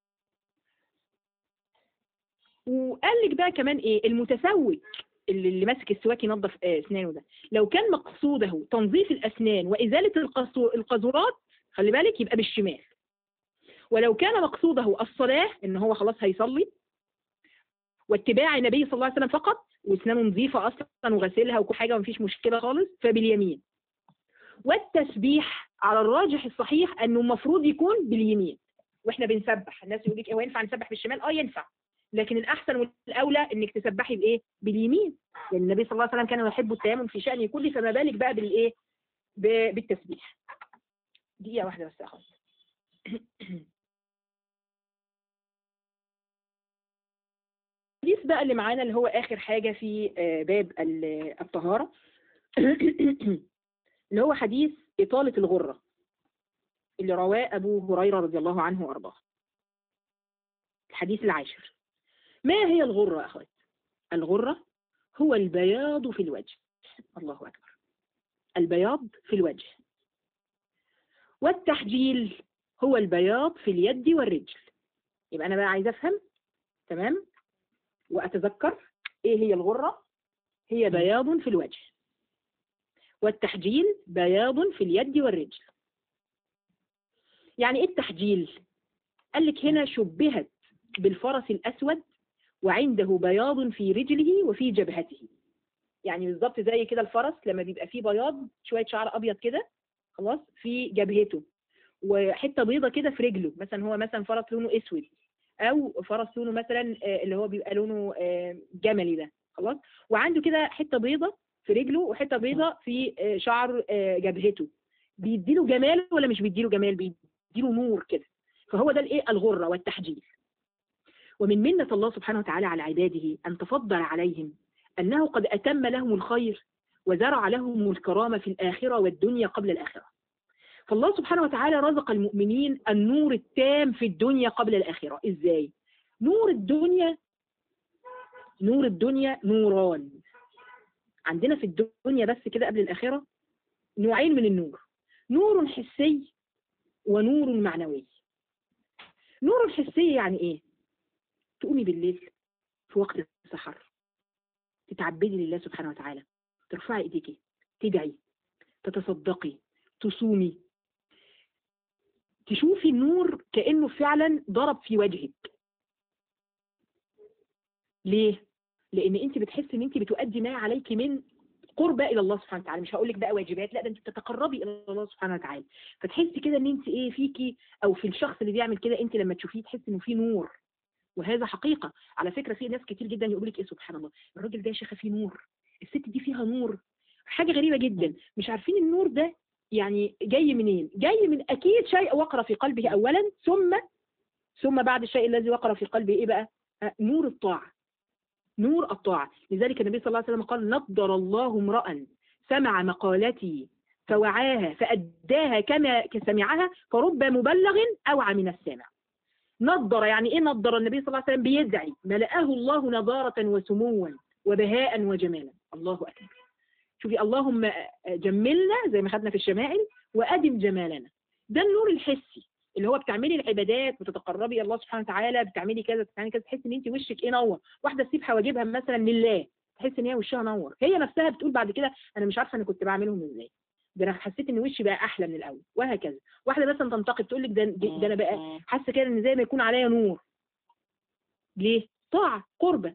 وقال لك بقى كمان ايه المتسوق اللي, اللي ماسك السواك ينظف آه، اسنانه ده لو كان مقصوده تنظيف الاسنان وازاله القصو- القذورات خلي بالك يبقى بالشمال ولو كان مقصوده الصلاه ان هو خلاص هيصلي واتباع النبي صلى الله عليه وسلم فقط واسنانه نظيفه اصلا وغسلها وكل حاجه ومفيش مشكله خالص فباليمين والتسبيح على الراجح الصحيح انه المفروض يكون باليمين واحنا بنسبح الناس يقول لك هو ينفع نسبح بالشمال اه ينفع لكن الاحسن والاولى انك تسبحي بايه باليمين لان النبي صلى الله عليه وسلم كان يحب التيمم في شأنه كله فما بالك بقى بالايه ب- بالتسبيح دقيقه واحده بس يا اخوات الحديث بقى اللي معانا اللي هو اخر حاجه في آه، باب ال- الطهاره اللي هو حديث اطاله الغره اللي رواه ابو هريره رضي الله عنه وارضاه الحديث العاشر ما هي الغره يا اخوات الغره هو البياض في الوجه الله اكبر البياض في الوجه والتحجيل هو البياض في اليد والرجل يبقى انا بقى عايزه افهم تمام وأتذكر إيه هي الغرة هي بياض في الوجه والتحجيل بياض في اليد والرجل يعني إيه التحجيل قال لك هنا شبهت بالفرس الأسود وعنده بياض في رجله وفي جبهته يعني بالظبط زي كده الفرس لما بيبقى فيه بياض شوية شعر أبيض كده خلاص في جبهته وحتة بيضة كده في رجله مثلا هو مثلا فرس لونه أسود او فرس لونه مثلا آه، اللي هو بيبقى لونه آه، جملي ده خلاص وعنده كده حته بيضه في رجله وحته بيضه في آه، شعر آه، جبهته بيديله جمال ولا مش بيديله جمال بيديله نور كده فهو ده الايه الغره والتحجيل ومن منة الله سبحانه وتعالى على عباده أن تفضل عليهم أنه قد أتم لهم الخير وزرع لهم الكرامة في الآخرة والدنيا قبل الآخرة فالله سبحانه وتعالى رزق المؤمنين النور التام في الدنيا قبل الآخرة إزاي؟ نور الدنيا نور الدنيا نوران عندنا في الدنيا بس كده قبل الآخرة نوعين من النور نور حسي ونور معنوي نور الحسي يعني إيه؟ تقومي بالليل في وقت السحر تتعبدي لله سبحانه وتعالى ترفعي ايديكي تدعي تتصدقي تصومي تشوفي النور كأنه فعلا ضرب في وجهك ليه؟ لأن أنت بتحسي أن أنت بتؤدي ما عليك من قربة إلى الله سبحانه وتعالى مش هقول لك بقى واجبات لا ده أنت بتتقربي إلى الله سبحانه وتعالى فتحسي كده أن أنت إيه فيكي أو في الشخص اللي بيعمل كده أنت لما تشوفيه تحسي أنه في نور وهذا حقيقة على فكرة في ناس كتير جدا يقول لك إيه سبحان الله الراجل ده يا شيخة فيه نور الست دي فيها نور حاجة غريبة جدا مش عارفين النور ده يعني جاي منين جاي من أكيد شيء وقر في قلبه أولا ثم ثم بعد الشيء الذي وقر في قلبه إيه بقى نور الطاعة نور الطاعة لذلك النبي صلى الله عليه وسلم قال نضر الله امرأ سمع مقالتي فوعاها فأداها كما سمعها فرب مبلغ أوعى من السامع نضر يعني إيه نضر النبي صلى الله عليه وسلم بيدعي ملأه الله نضارة وسموا وبهاء وجمالا الله أكبر شوفي اللهم جملنا زي ما خدنا في الشمائل وأدم جمالنا ده النور الحسي اللي هو بتعملي العبادات وتتقربي الى الله سبحانه وتعالى بتعملي كذا بتعملي كذا تحسي ان انت وشك ايه نور واحده تسيب حواجبها مثلا لله تحس ان هي وشها نور هي نفسها بتقول بعد كده انا مش عارفه انا كنت بعملهم ازاي ده انا حسيت ان وشي بقى احلى من الاول وهكذا واحده مثلا تنتقد تقول لك ده ده انا بقى حاسه كده ان زي ما يكون عليا نور ليه طاعه قربه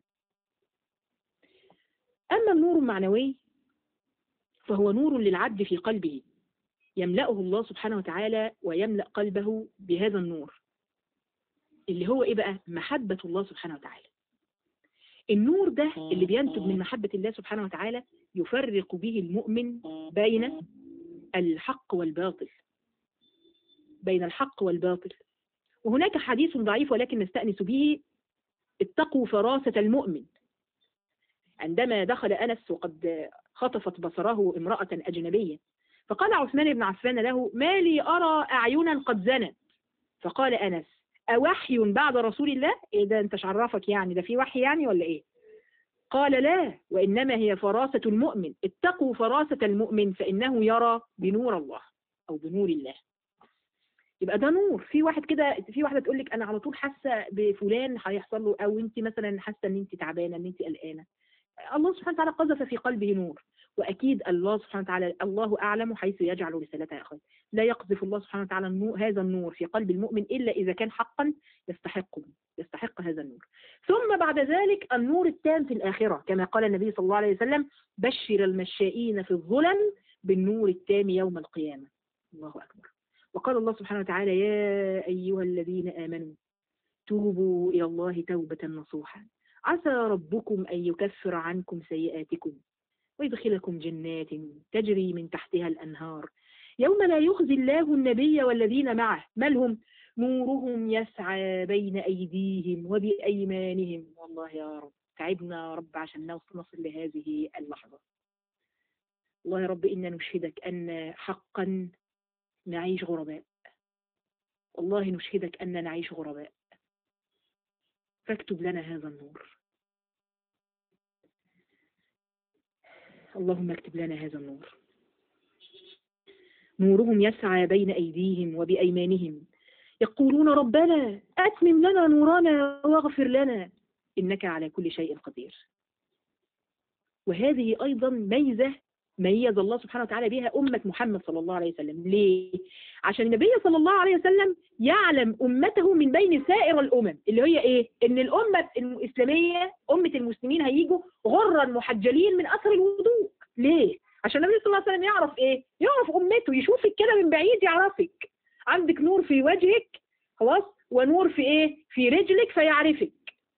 اما النور المعنوي فهو نور للعبد في قلبه يملأه الله سبحانه وتعالى ويملأ قلبه بهذا النور اللي هو ايه بقى محبة الله سبحانه وتعالى النور ده اللي بينتج من محبة الله سبحانه وتعالى يفرق به المؤمن بين الحق والباطل بين الحق والباطل وهناك حديث ضعيف ولكن نستأنس به اتقوا فراسة المؤمن عندما دخل أنس وقد خطفت بصره امرأة أجنبية فقال عثمان بن عفان له ما لي أرى أعينا قد زنت فقال أنس أوحي بعد رسول الله إيه ده أنت عرفك يعني ده في وحي يعني ولا إيه قال لا وإنما هي فراسة المؤمن اتقوا فراسة المؤمن فإنه يرى بنور الله أو بنور الله يبقى ده نور في واحد كده في واحده تقول لك انا على طول حاسه بفلان هيحصل له او انت مثلا حاسه ان انت تعبانه ان انت قلقانه الله سبحانه وتعالى قذف في قلبه نور وأكيد الله سبحانه وتعالى الله أعلم حيث يجعل رسالته أخذ لا يقذف الله سبحانه وتعالى النور هذا النور في قلب المؤمن إلا إذا كان حقا يستحقه يستحق هذا النور ثم بعد ذلك النور التام في الآخرة كما قال النبي صلى الله عليه وسلم بشر المشائين في الظلم بالنور التام يوم القيامة الله أكبر وقال الله سبحانه وتعالى يا أيها الذين آمنوا توبوا إلى الله توبة نصوحا عسى ربكم أن يكفر عنكم سيئاتكم ويدخلكم جنات تجري من تحتها الأنهار يوم لا يخزي الله النبي والذين معه ما لهم نورهم يسعى بين أيديهم وبأيمانهم والله يا رب تعبنا يا رب عشان نصل لهذه اللحظة الله يا رب إنا نشهدك أن حقا نعيش غرباء والله نشهدك أن نعيش غرباء فاكتب لنا هذا النور اللهم اكتب لنا هذا النور نورهم يسعى بين أيديهم وبأيمانهم يقولون ربنا أتمم لنا نورنا واغفر لنا إنك على كل شيء قدير وهذه أيضا ميزة ميز الله سبحانه وتعالى بها أمة محمد صلى الله عليه وسلم ليه؟ عشان النبي صلى الله عليه وسلم يعلم أمته من بين سائر الأمم اللي هي إيه؟ إن الأمة الإسلامية أمة المسلمين هيجوا غرا محجلين من أثر الوضوء ليه؟ عشان النبي صلى الله عليه وسلم يعرف إيه؟ يعرف أمته يشوفك كده من بعيد يعرفك عندك نور في وجهك خلاص ونور في إيه؟ في رجلك فيعرفك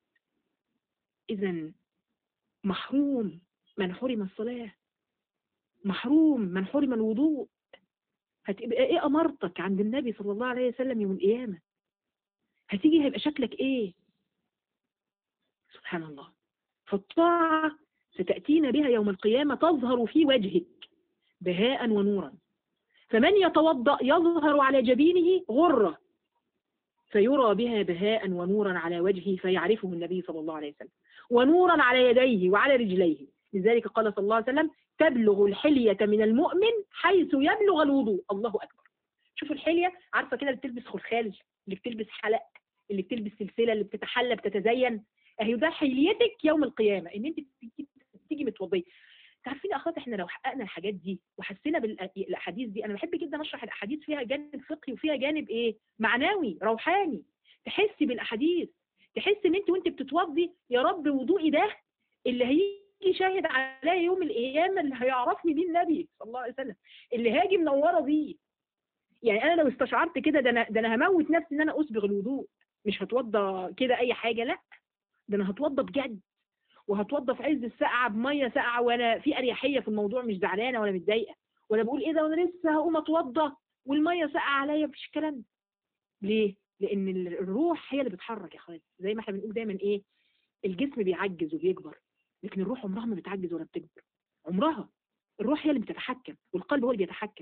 إذا محروم من حرم الصلاة محروم من حرم الوضوء هتبقى ايه امارتك عند النبي صلى الله عليه وسلم يوم القيامة هتيجي هيبقى شكلك ايه سبحان الله فالطاعة ستأتينا بها يوم القيامة تظهر في وجهك بهاء ونورا فمن يتوضأ يظهر على جبينه غرة فيرى بها بهاء ونورا على وجهه فيعرفه النبي صلى الله عليه وسلم ونورا على يديه وعلى رجليه لذلك قال صلى الله عليه وسلم تبلغ الحلية من المؤمن حيث يبلغ الوضوء الله أكبر شوفوا الحلية عارفة كده اللي بتلبس خلخال اللي بتلبس حلق اللي بتلبس سلسله اللي بتتحلى بتتزين اهي ده حليتك يوم القيامه ان انت تيجي- تيجي متوضيه عارفين يا اخوات احنا لو حققنا الحاجات دي وحسينا بالاحاديث دي انا بحب جدا اشرح الاحاديث فيها جانب فقهي وفيها جانب ايه معنوي روحاني تحسي بالاحاديث تحس ان انت وانت بتتوضي يا رب وضوئي ده اللي هيجي شاهد عليا يوم القيامه اللي هيعرفني بيه النبي صلى الله عليه وسلم اللي هاجي منوره بيه يعني انا لو استشعرت كده ده انا ده انا هموت نفسي ان انا اسبغ الوضوء مش هتوضى كده اي حاجه لا ده انا هتوضى بجد وهتوضى في عز السقعه بميه ساقعه وانا في اريحيه في الموضوع مش زعلانه ولا متضايقه ولا بقول ايه ده وانا لسه هقوم اتوضى والميه ساقعه عليا مفيش الكلام ده ليه؟ لان ال- الروح هي اللي بتحرك يا اخواتي زي ما احنا بنقول دايما ايه الجسم بيعجز وبيكبر لكن الروح عمرها ما بتعجز ولا بتكبر عمرها الروح هي اللي بتتحكم والقلب هو اللي بيتحكم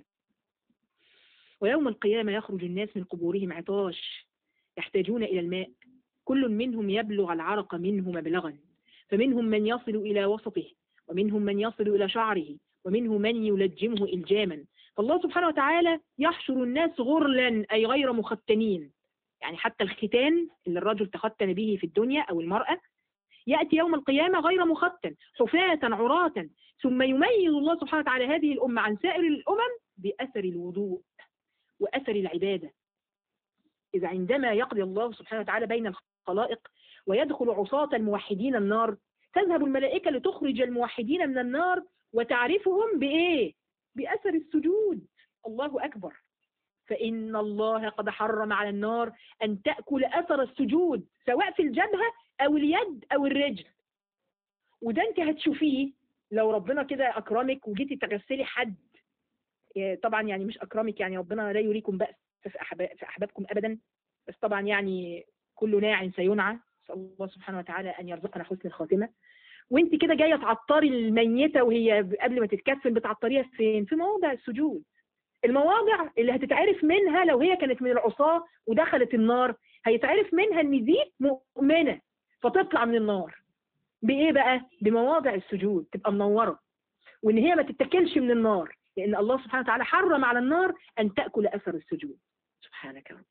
ويوم القيامة يخرج الناس من قبورهم عطاش يحتاجون إلى الماء كل منهم يبلغ العرق منه مبلغا فمنهم من يصل إلى وسطه ومنهم من يصل إلى شعره ومنهم من يلجمه إلجاما فالله سبحانه وتعالى يحشر الناس غرلا أي غير مختنين يعني حتى الختان اللي الرجل تختن به في الدنيا أو المرأة يأتي يوم القيامة غير مختن حفاة عراة ثم يميز الله سبحانه وتعالى هذه الأمة عن سائر الأمم بأثر الوضوء وأثر العبادة إذا عندما يقضي الله سبحانه وتعالى بين الخلائق ويدخل عصاة الموحدين النار تذهب الملائكة لتخرج الموحدين من النار وتعرفهم بإيه؟ بأثر السجود الله أكبر فإن الله قد حرم على النار أن تأكل أثر السجود سواء في الجبهة أو اليد أو الرجل وده أنت هتشوفيه لو ربنا كده أكرمك وجيتي تغسلي حد إيه، طبعا يعني مش أكرمك يعني ربنا لا يريكم بأس في, أحباب في أحبابكم أبدا بس طبعا يعني كل ناع سينعى نسأل الله سبحانه وتعالى أن يرزقنا حسن الخاتمة وانت كده جايه تعطري الميته وهي قبل ما تتكفن بتعطريها فين؟ في مواضع السجود. المواضع اللي هتتعرف منها لو هي كانت من العصاه ودخلت النار هيتعرف منها ان دي مؤمنه فتطلع من النار. بايه بقى؟ بمواضع السجود تبقى منوره. وان هي ما تتاكلش من النار لان الله سبحانه وتعالى حرم على النار ان تاكل اثر السجود. سبحانك يا رب.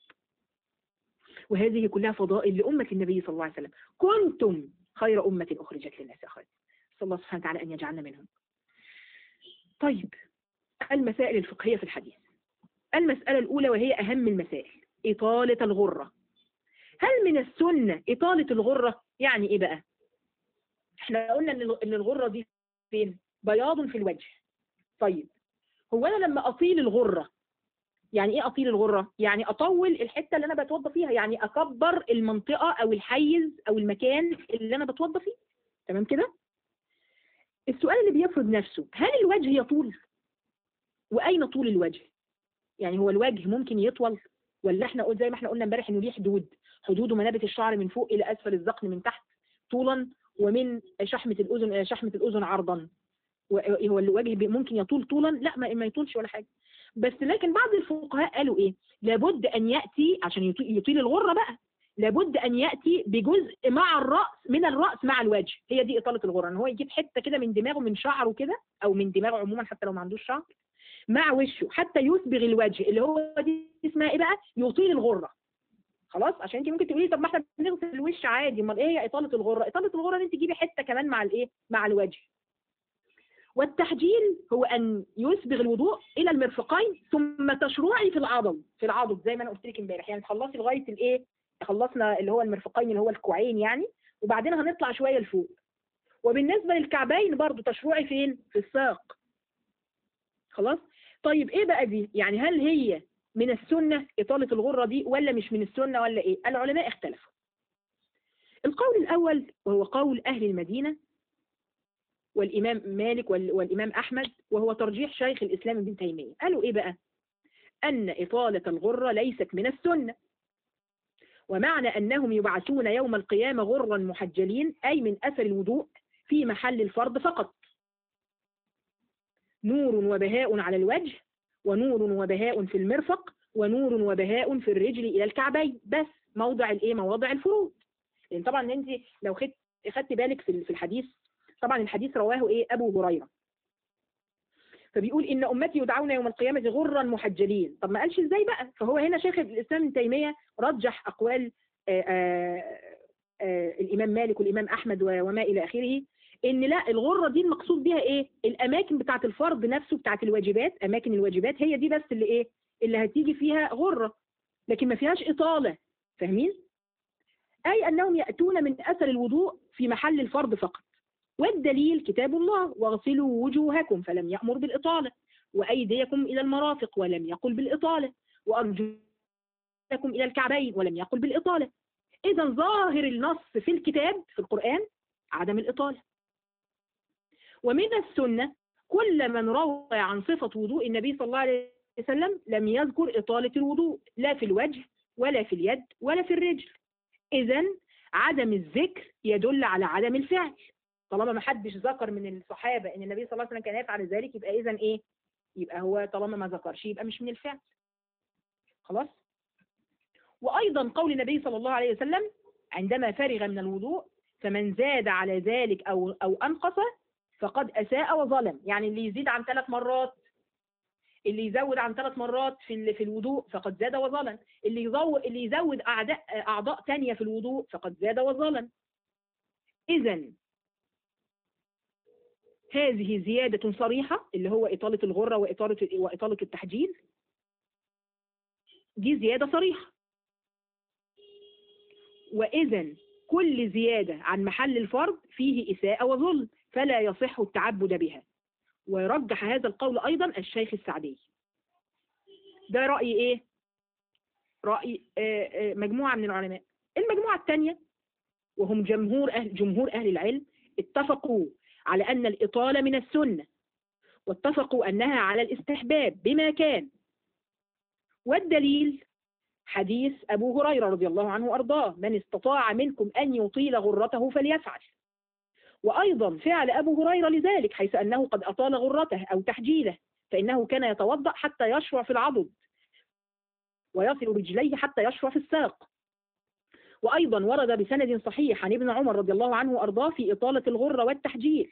وهذه كلها فضائل لأمة النبي صلى الله عليه وسلم كنتم خير أمة أخرجت للناس يا أخواتي صلى الله سبحانه وتعالى أن يجعلنا منهم طيب المسائل الفقهية في الحديث المسألة الأولى وهي أهم المسائل إطالة الغرة هل من السنة إطالة الغرة يعني إيه بقى احنا قلنا إن إن الغرة دي فين بياض في الوجه طيب هو أنا لما أطيل الغرة يعني ايه اطيل الغره يعني اطول الحته اللي انا بتوضى فيها يعني اكبر المنطقه او الحيز او المكان اللي انا بتوضى فيه تمام كده السؤال اللي بيفرض نفسه هل الوجه يطول واين طول الوجه يعني هو الوجه ممكن يطول ولا احنا قلنا زي ما احنا قلنا امبارح انه ليه حدود حدود منابت الشعر من فوق الى اسفل الذقن من تحت طولا ومن شحمه الاذن الى شحمه الاذن عرضا هو الوجه ممكن يطول طولا لا ما ما يطولش ولا حاجه بس لكن بعض الفقهاء قالوا ايه لابد ان ياتي عشان يطي- يطيل الغره بقى لابد ان ياتي بجزء مع الراس من الراس مع الوجه هي دي اطاله الغره ان هو يجيب حته كده من دماغه من شعره كده او من دماغه عموما حتى لو ما عندوش شعر مع وشه حتى يسبغ الوجه اللي هو دي اسمها ايه بقى يطيل الغره خلاص عشان انت ممكن تقولي طب ما احنا بنغسل الوش عادي امال ايه هي اطاله الغره اطاله الغره ان انت تجيبي حته كمان مع الايه مع الوجه والتحجيل هو أن يسبغ الوضوء إلى المرفقين ثم تشرعي في العضل في العضد زي ما أنا قلت لك امبارح يعني تخلصي لغاية الإيه خلصنا اللي هو المرفقين اللي هو الكوعين يعني وبعدين هنطلع شوية لفوق وبالنسبة للكعبين برضو تشرعي فين في الساق خلاص طيب إيه بقى دي يعني هل هي من السنة إطالة الغرة دي ولا مش من السنة ولا إيه العلماء اختلفوا القول الأول وهو قول أهل المدينة والإمام مالك وال- والإمام أحمد وهو ترجيح شيخ الإسلام ابن تيمية قالوا إيه بقى أن إطالة الغرة ليست من السنة ومعنى أنهم يبعثون يوم القيامة غرا محجلين أي من أثر الوضوء في محل الفرض فقط نور وبهاء على الوجه ونور وبهاء في المرفق ونور وبهاء في الرجل إلى الكعبين بس موضع الإيه مواضع الفروض لأن طبعا أنت لو خدت خدت بالك في في الحديث طبعا الحديث رواه ايه ابو هريره فبيقول ان امتي يدعون يوم القيامه غرا محجلين طب ما قالش ازاي بقى فهو هنا شيخ الاسلام ابن تيميه رجح اقوال آه، آه، آه، الإمام مالك والإمام أحمد و- وما إلى آخره إن لا الغرة دي المقصود بها إيه الأماكن بتاعة الفرض نفسه بتاعة الواجبات أماكن الواجبات هي دي بس اللي إيه اللي هتيجي فيها غرة لكن ما فيهاش إطالة فاهمين أي أنهم يأتون من أثر الوضوء في محل الفرض فقط والدليل كتاب الله واغسلوا وجوهكم فلم يأمر بالإطالة وأيديكم إلى المرافق ولم يقل بالإطالة وأرجلكم إلى الكعبين ولم يقل بالإطالة إذا ظاهر النص في الكتاب في القرآن عدم الإطالة ومن السنة كل من روى عن صفة وضوء النبي صلى الله عليه وسلم لم يذكر إطالة الوضوء لا في الوجه ولا في اليد ولا في الرجل إذا عدم الذكر يدل على عدم الفعل طالما ما حدش ذكر من الصحابة ان النبي صلى الله عليه وسلم كان يفعل ذلك يبقى اذا ايه يبقى هو طالما ما ذكرش يبقى مش من الفعل خلاص وايضا قول النبي صلى الله عليه وسلم عندما فرغ من الوضوء فمن زاد على ذلك او او انقص فقد اساء وظلم يعني اللي يزيد عن ثلاث مرات اللي يزود عن ثلاث مرات في ال- في الوضوء فقد زاد وظلم اللي يزود اللي يزود اعضاء اعضاء ثانيه في الوضوء فقد زاد وظلم اذا هذه زيادة صريحة اللي هو إطالة الغرة وإطالة وإطالة التحجيل دي زيادة صريحة وإذا كل زيادة عن محل الفرض فيه إساءة وظلم فلا يصح التعبد بها ويرجح هذا القول أيضا الشيخ السعدي ده رأي إيه؟ رأي آه، آه، مجموعة من العلماء المجموعة الثانية وهم جمهور أهل جمهور أهل العلم اتفقوا على أن الإطالة من السنة واتفقوا أنها على الاستحباب بما كان والدليل حديث أبو هريرة رضي الله عنه وأرضاه من استطاع منكم أن يطيل غرته فليفعل وأيضا فعل أبو هريرة لذلك حيث أنه قد أطال غرته أو تحجيله فإنه كان يتوضأ حتى يشرع في العضد ويصل رجليه حتى يشرع في الساق وأيضا ورد بسند صحيح عن ابن عمر رضي الله عنه وأرضاه في إطالة الغرة والتحجيل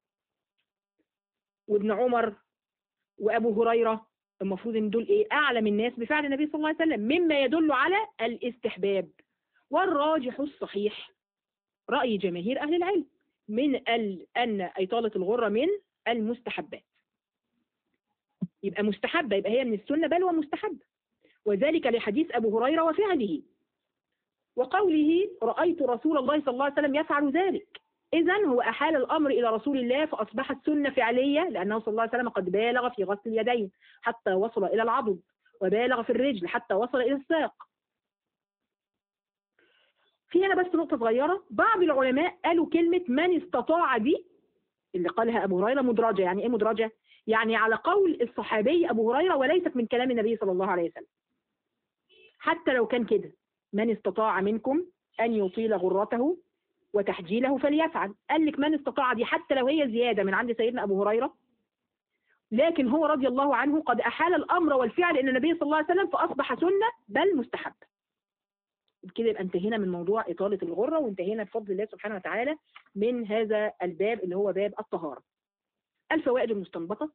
وابن عمر وأبو هريرة المفروض ان دول ايه اعلم الناس بفعل النبي صلى الله عليه وسلم مما يدل على الاستحباب والراجح الصحيح رأي جماهير أهل العلم من ال... أن إطالة الغرة من المستحبات يبقى مستحبة يبقى هي من السنة بل ومستحبة وذلك لحديث أبو هريرة وفعله وقوله رأيت رسول الله صلى الله عليه وسلم يفعل ذلك إذا هو أحال الأمر إلى رسول الله فأصبحت سنة فعلية لأنه صلى الله عليه وسلم قد بالغ في غسل اليدين حتى وصل إلى العضد وبالغ في الرجل حتى وصل إلى الساق في هنا بس نقطة صغيرة بعض العلماء قالوا كلمة من استطاع دي اللي قالها أبو هريرة مدرجة يعني إيه مدرجة؟ يعني على قول الصحابي أبو هريرة وليست من كلام النبي صلى الله عليه وسلم حتى لو كان كده من استطاع منكم أن يطيل غرته وتحجيله فليفعل قال لك من استطاع دي حتى لو هي زيادة من عند سيدنا أبو هريرة لكن هو رضي الله عنه قد أحال الأمر والفعل إلى النبي صلى الله عليه وسلم فأصبح سنة بل مستحب كده يبقى انتهينا من موضوع إطالة الغرة وانتهينا بفضل الله سبحانه وتعالى من هذا الباب اللي هو باب الطهارة الفوائد المستنبطة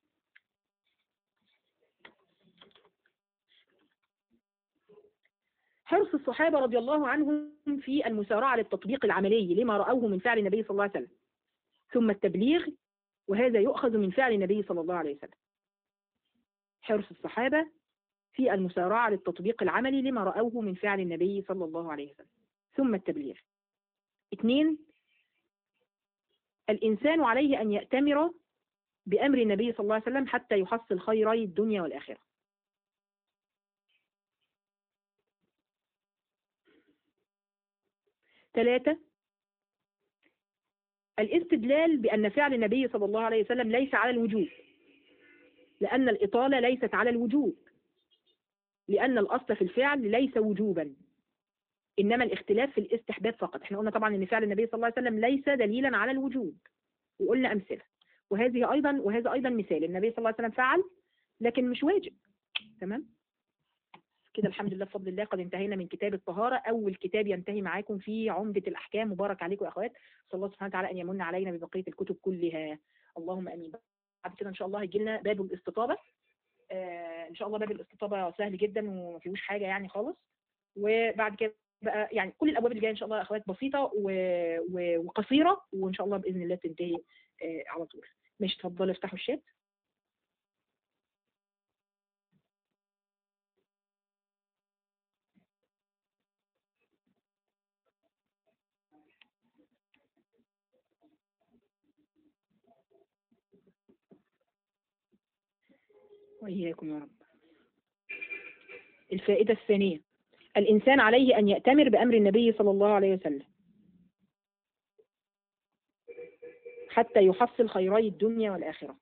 حرص الصحابة رضي الله عنهم في المسارعة للتطبيق العملي لما رأوه من فعل النبي صلى الله عليه وسلم ثم التبليغ وهذا يؤخذ من فعل النبي صلى الله عليه وسلم حرص الصحابة في المسارعة للتطبيق العملي لما رأوه من فعل النبي صلى الله عليه وسلم ثم التبليغ اثنين الإنسان عليه أن يأتمر بأمر النبي صلى الله عليه وسلم حتى يحصل خيري الدنيا والآخرة ثلاثة الاستدلال بأن فعل النبي صلى الله عليه وسلم ليس على الوجوب لأن الإطالة ليست على الوجوب لأن الأصل في الفعل ليس وجوبا إنما الاختلاف في الاستحباب فقط احنا قلنا طبعا أن فعل النبي صلى الله عليه وسلم ليس دليلا على الوجوب وقلنا أمثلة وهذه أيضا وهذا أيضا مثال النبي صلى الله عليه وسلم فعل لكن مش واجب تمام كده الحمد لله بفضل الله قد انتهينا من كتاب الطهارة أول كتاب ينتهي معاكم في عمدة الأحكام مبارك عليكم يا أخوات صلى الله سبحانه وتعالى أن يمن علينا ببقية الكتب كلها اللهم أمين بعد كده إن شاء الله هيجي لنا باب الاستطابة آه إن شاء الله باب الاستطابة سهل جدا وما فيهوش حاجة يعني خالص وبعد كده بقى يعني كل الابواب اللي جايه ان شاء الله يا اخوات بسيطه و... و... وقصيره وان شاء الله باذن الله تنتهي آه، على طول ماشي اتفضلوا افتحوا الشات وإياكم يا رب الفائدة الثانية الإنسان عليه أن يأتمر بأمر النبي صلى الله عليه وسلم حتى يحصل خيري الدنيا والآخرة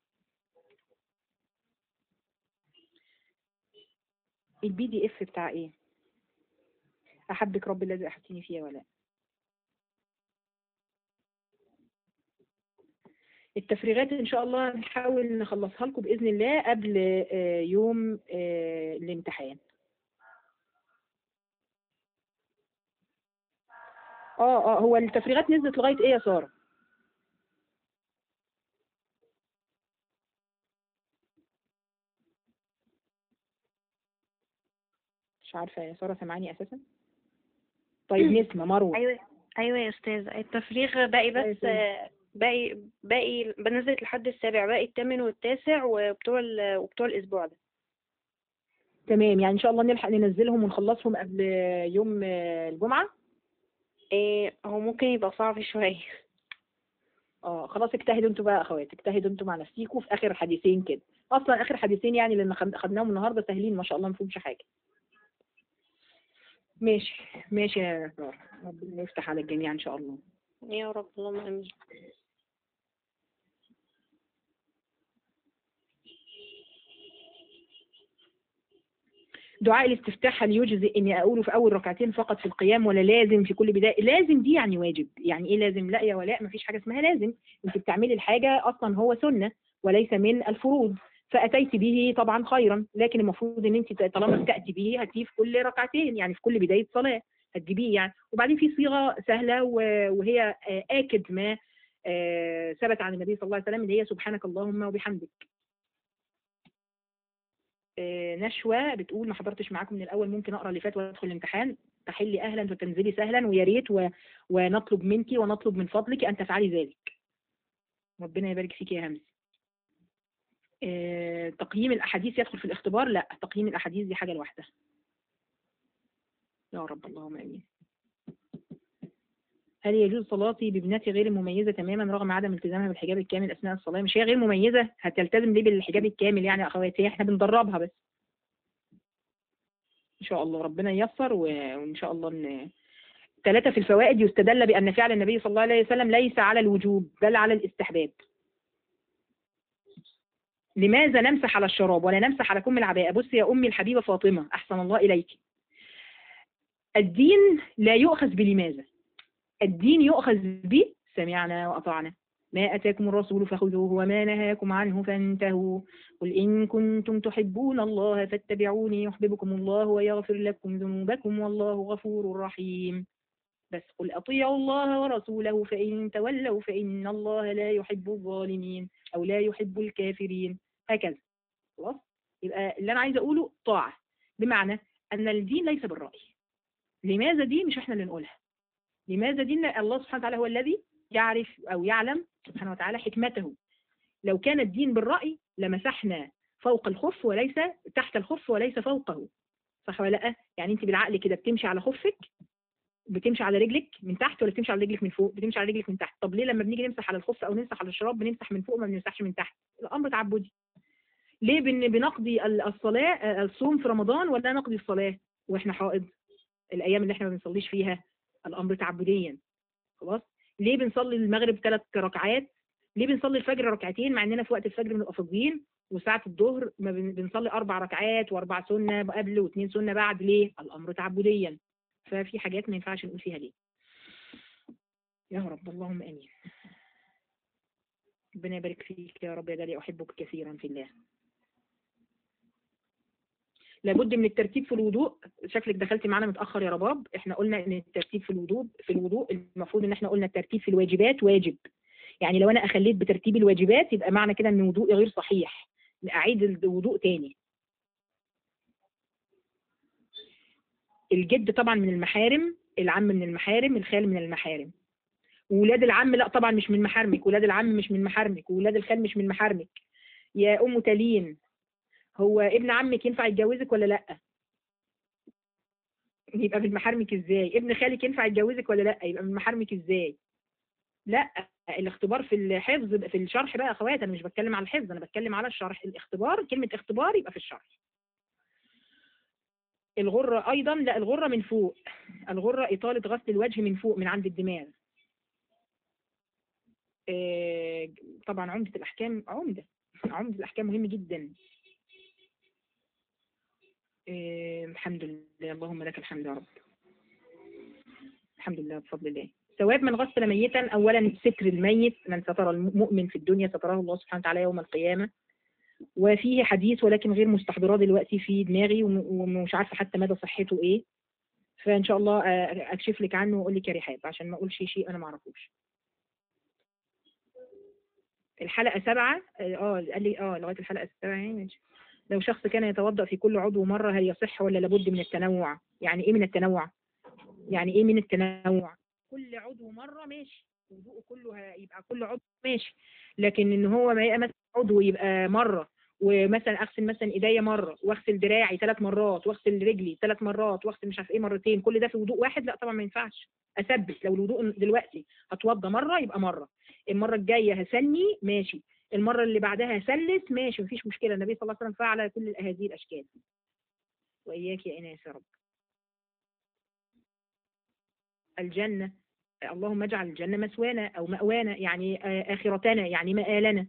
البي دي اف بتاع ايه احبك رب الذي احبتني فيه ولا التفريغات ان شاء الله نحاول نخلصها لكم باذن الله قبل آه، يوم آه، الامتحان اه اه هو التفريغات نزلت لغايه ايه يا ساره مش عارفه يا ساره سامعاني اساسا طيب نسمه مروه ايوه ايوه يا استاذ التفريغ باقي أيوة بس يا آه، باقي باقي بنزلت لحد السابع باقي الثامن والتاسع وبتوع ال- وبتوع الاسبوع ده تمام يعني ان شاء الله نلحق ننزلهم ونخلصهم قبل يوم آه، الجمعه إيه هو ممكن يبقى صعب شويه اه خلاص اجتهدوا انتوا بقى يا اخوات اجتهدوا انتوا مع نفسيكوا في اخر حديثين كده اصلا اخر حديثين يعني لان خد- خدناهم النهارده سهلين ما شاء الله ما فيهمش حاجه ماشي ماشي يا ساره ربنا يفتح على الجميع ان شاء الله يا رب اللهم امين دعاء الاستفتاح هل يجزئ اني اقوله في اول ركعتين فقط في القيام ولا لازم في كل بدايه لازم دي يعني واجب يعني ايه لازم لا يا ولاء مفيش حاجه اسمها لازم انت بتعملي الحاجه اصلا هو سنه وليس من الفروض فاتيت به طبعا خيرا لكن المفروض ان انت طالما بتاتي به هاتيه في كل ركعتين يعني في كل بدايه صلاه هتجيبيه يعني وبعدين في صيغه سهله و- وهي آه، اكد ما آه، ثبت عن النبي صلى الله عليه وسلم اللي هي سبحانك اللهم وبحمدك آه، نشوى بتقول ما حضرتش معاكم من الاول ممكن اقرا اللي فات وادخل الامتحان تحلي اهلا وتنزلي سهلا ويا ريت و... ونطلب منك ونطلب من فضلك ان تفعلي ذلك ربنا يبارك فيك يا همس آه، تقييم الاحاديث يدخل في الاختبار لا تقييم الاحاديث دي حاجه لوحدها يا رب اللهم امين هل يجوز صلاتي بابنتي غير مميزة تماما رغم عدم التزامها بالحجاب الكامل أثناء الصلاة مش هي غير مميزة هتلتزم ليه بالحجاب الكامل يعني يا أخواتي احنا بندربها بس إن شاء الله ربنا ييسر و- وإن شاء الله إن ثلاثة في الفوائد يستدل بأن فعل النبي صلى الله عليه وسلم ليس على الوجوب بل على الاستحباب لماذا نمسح على الشراب ولا نمسح على كم العباءة بصي يا أمي الحبيبة فاطمة أحسن الله إليك الدين لا يؤخذ بلماذا الدين يؤخذ به سمعنا وأطعنا ما أتاكم الرسول فخذوه وما نهاكم عنه فانتهوا قل إن كنتم تحبون الله فاتبعوني يحببكم الله ويغفر لكم ذنوبكم والله غفور رحيم بس قل أطيعوا الله ورسوله فإن تولوا فإن الله لا يحب الظالمين أو لا يحب الكافرين هكذا خلاص يبقى اللي أنا عايزة أقوله طاعة بمعنى أن الدين ليس بالرأي لماذا دي مش إحنا اللي نقولها لماذا دي إن الله سبحانه وتعالى هو الذي يعرف أو يعلم سبحانه وتعالى حكمته لو كان الدين بالرأي لمسحنا فوق الخف وليس تحت الخف وليس فوقه صح ولا لا يعني انت بالعقل كده بتمشي على خفك بتمشي على رجلك من تحت ولا بتمشي على رجلك من فوق بتمشي على رجلك من تحت طب ليه لما بنيجي نمسح على الخف او نمسح على الشراب بنمسح من فوق ما بنمسحش من تحت الامر تعبدي ليه بن بنقضي ال- الصلاه آه، الصوم في رمضان ولا نقضي الصلاه واحنا حائض الايام اللي احنا ما بنصليش فيها الامر تعبديا خلاص ليه بنصلي المغرب ثلاث ركعات ليه بنصلي الفجر ركعتين مع اننا في وقت الفجر بنبقى فاضيين وساعة الظهر ما بن- بنصلي أربع ركعات وأربع سنة قبل واثنين سنة بعد ليه؟ الأمر تعبديا ففي حاجات ما ينفعش نقول فيها ليه يا رب اللهم امين ربنا يبارك فيك يا رب يا دالي احبك كثيرا في الله لابد من الترتيب في الوضوء شكلك دخلتي معانا متاخر يا رباب احنا قلنا ان الترتيب في الوضوء في الوضوء المفروض ان احنا قلنا الترتيب في الواجبات واجب يعني لو انا اخليت بترتيب الواجبات يبقى معنى كده ان وضوئي غير صحيح اعيد الوضوء تاني الجد طبعا من المحارم العم من المحارم الخال من المحارم وولاد العم لا طبعا مش من محارمك ولاد العم مش من محارمك وولاد الخال مش من محارمك يا ام تلين هو ابن عمك ينفع يتجوزك ولا لا يبقى من محارمك ازاي ابن خالك ينفع يتجوزك ولا لا يبقى من محارمك ازاي لا الاختبار في الحفظ في الشرح بقى يا اخوات انا مش بتكلم على الحفظ انا بتكلم على الشرح الاختبار كلمه اختبار يبقى في الشرح الغرة أيضا لا الغرة من فوق الغرة إطالة غسل الوجه من فوق من عند الدماغ آه، طبعا عمدة الأحكام عمدة عمدة الأحكام مهم جدا آه، الحمد لله اللهم لك الحمد يا رب الحمد لله بفضل الله ثواب من غسل ميتا أولا ستر الميت من ستر المؤمن في الدنيا ستره الله سبحانه وتعالى يوم القيامة وفيه حديث ولكن غير مستحضراه دلوقتي في دماغي وم- ومش عارفة حتى مدى صحته إيه فإن شاء الله آه، أكشف لك عنه وأقول لك يا رحاب عشان ما أقولش شيء أنا ما أعرفوش الحلقة سبعة اه قال لي اه لغاية الحلقة السبعة يعني ماشي لو شخص كان يتوضأ في كل عضو مرة هل يصح ولا لابد من التنوع يعني ايه من التنوع يعني ايه من التنوع كل عضو مرة ماشي وضوءه كله هيبقى كل عضو ماشي لكن ان هو ما يبقى مثلا عضو يبقى مرة ومثلا اغسل مثلا ايديا مرة واغسل دراعي ثلاث مرات واغسل رجلي ثلاث مرات واغسل مش عارف ايه مرتين كل ده في وضوء واحد لا طبعا ما ينفعش اثبت لو الوضوء دلوقتي هتوضى مرة يبقى مرة المرة الجاية هسني ماشي المرة اللي بعدها هسلس ماشي مفيش مشكلة النبي صلى الله عليه وسلم فعل كل هذه الأشكال وإياك يا إناس يا رب الجنة اللهم اجعل الجنة مسوانا أو مأوانا يعني آه، آخرتنا يعني مآلنا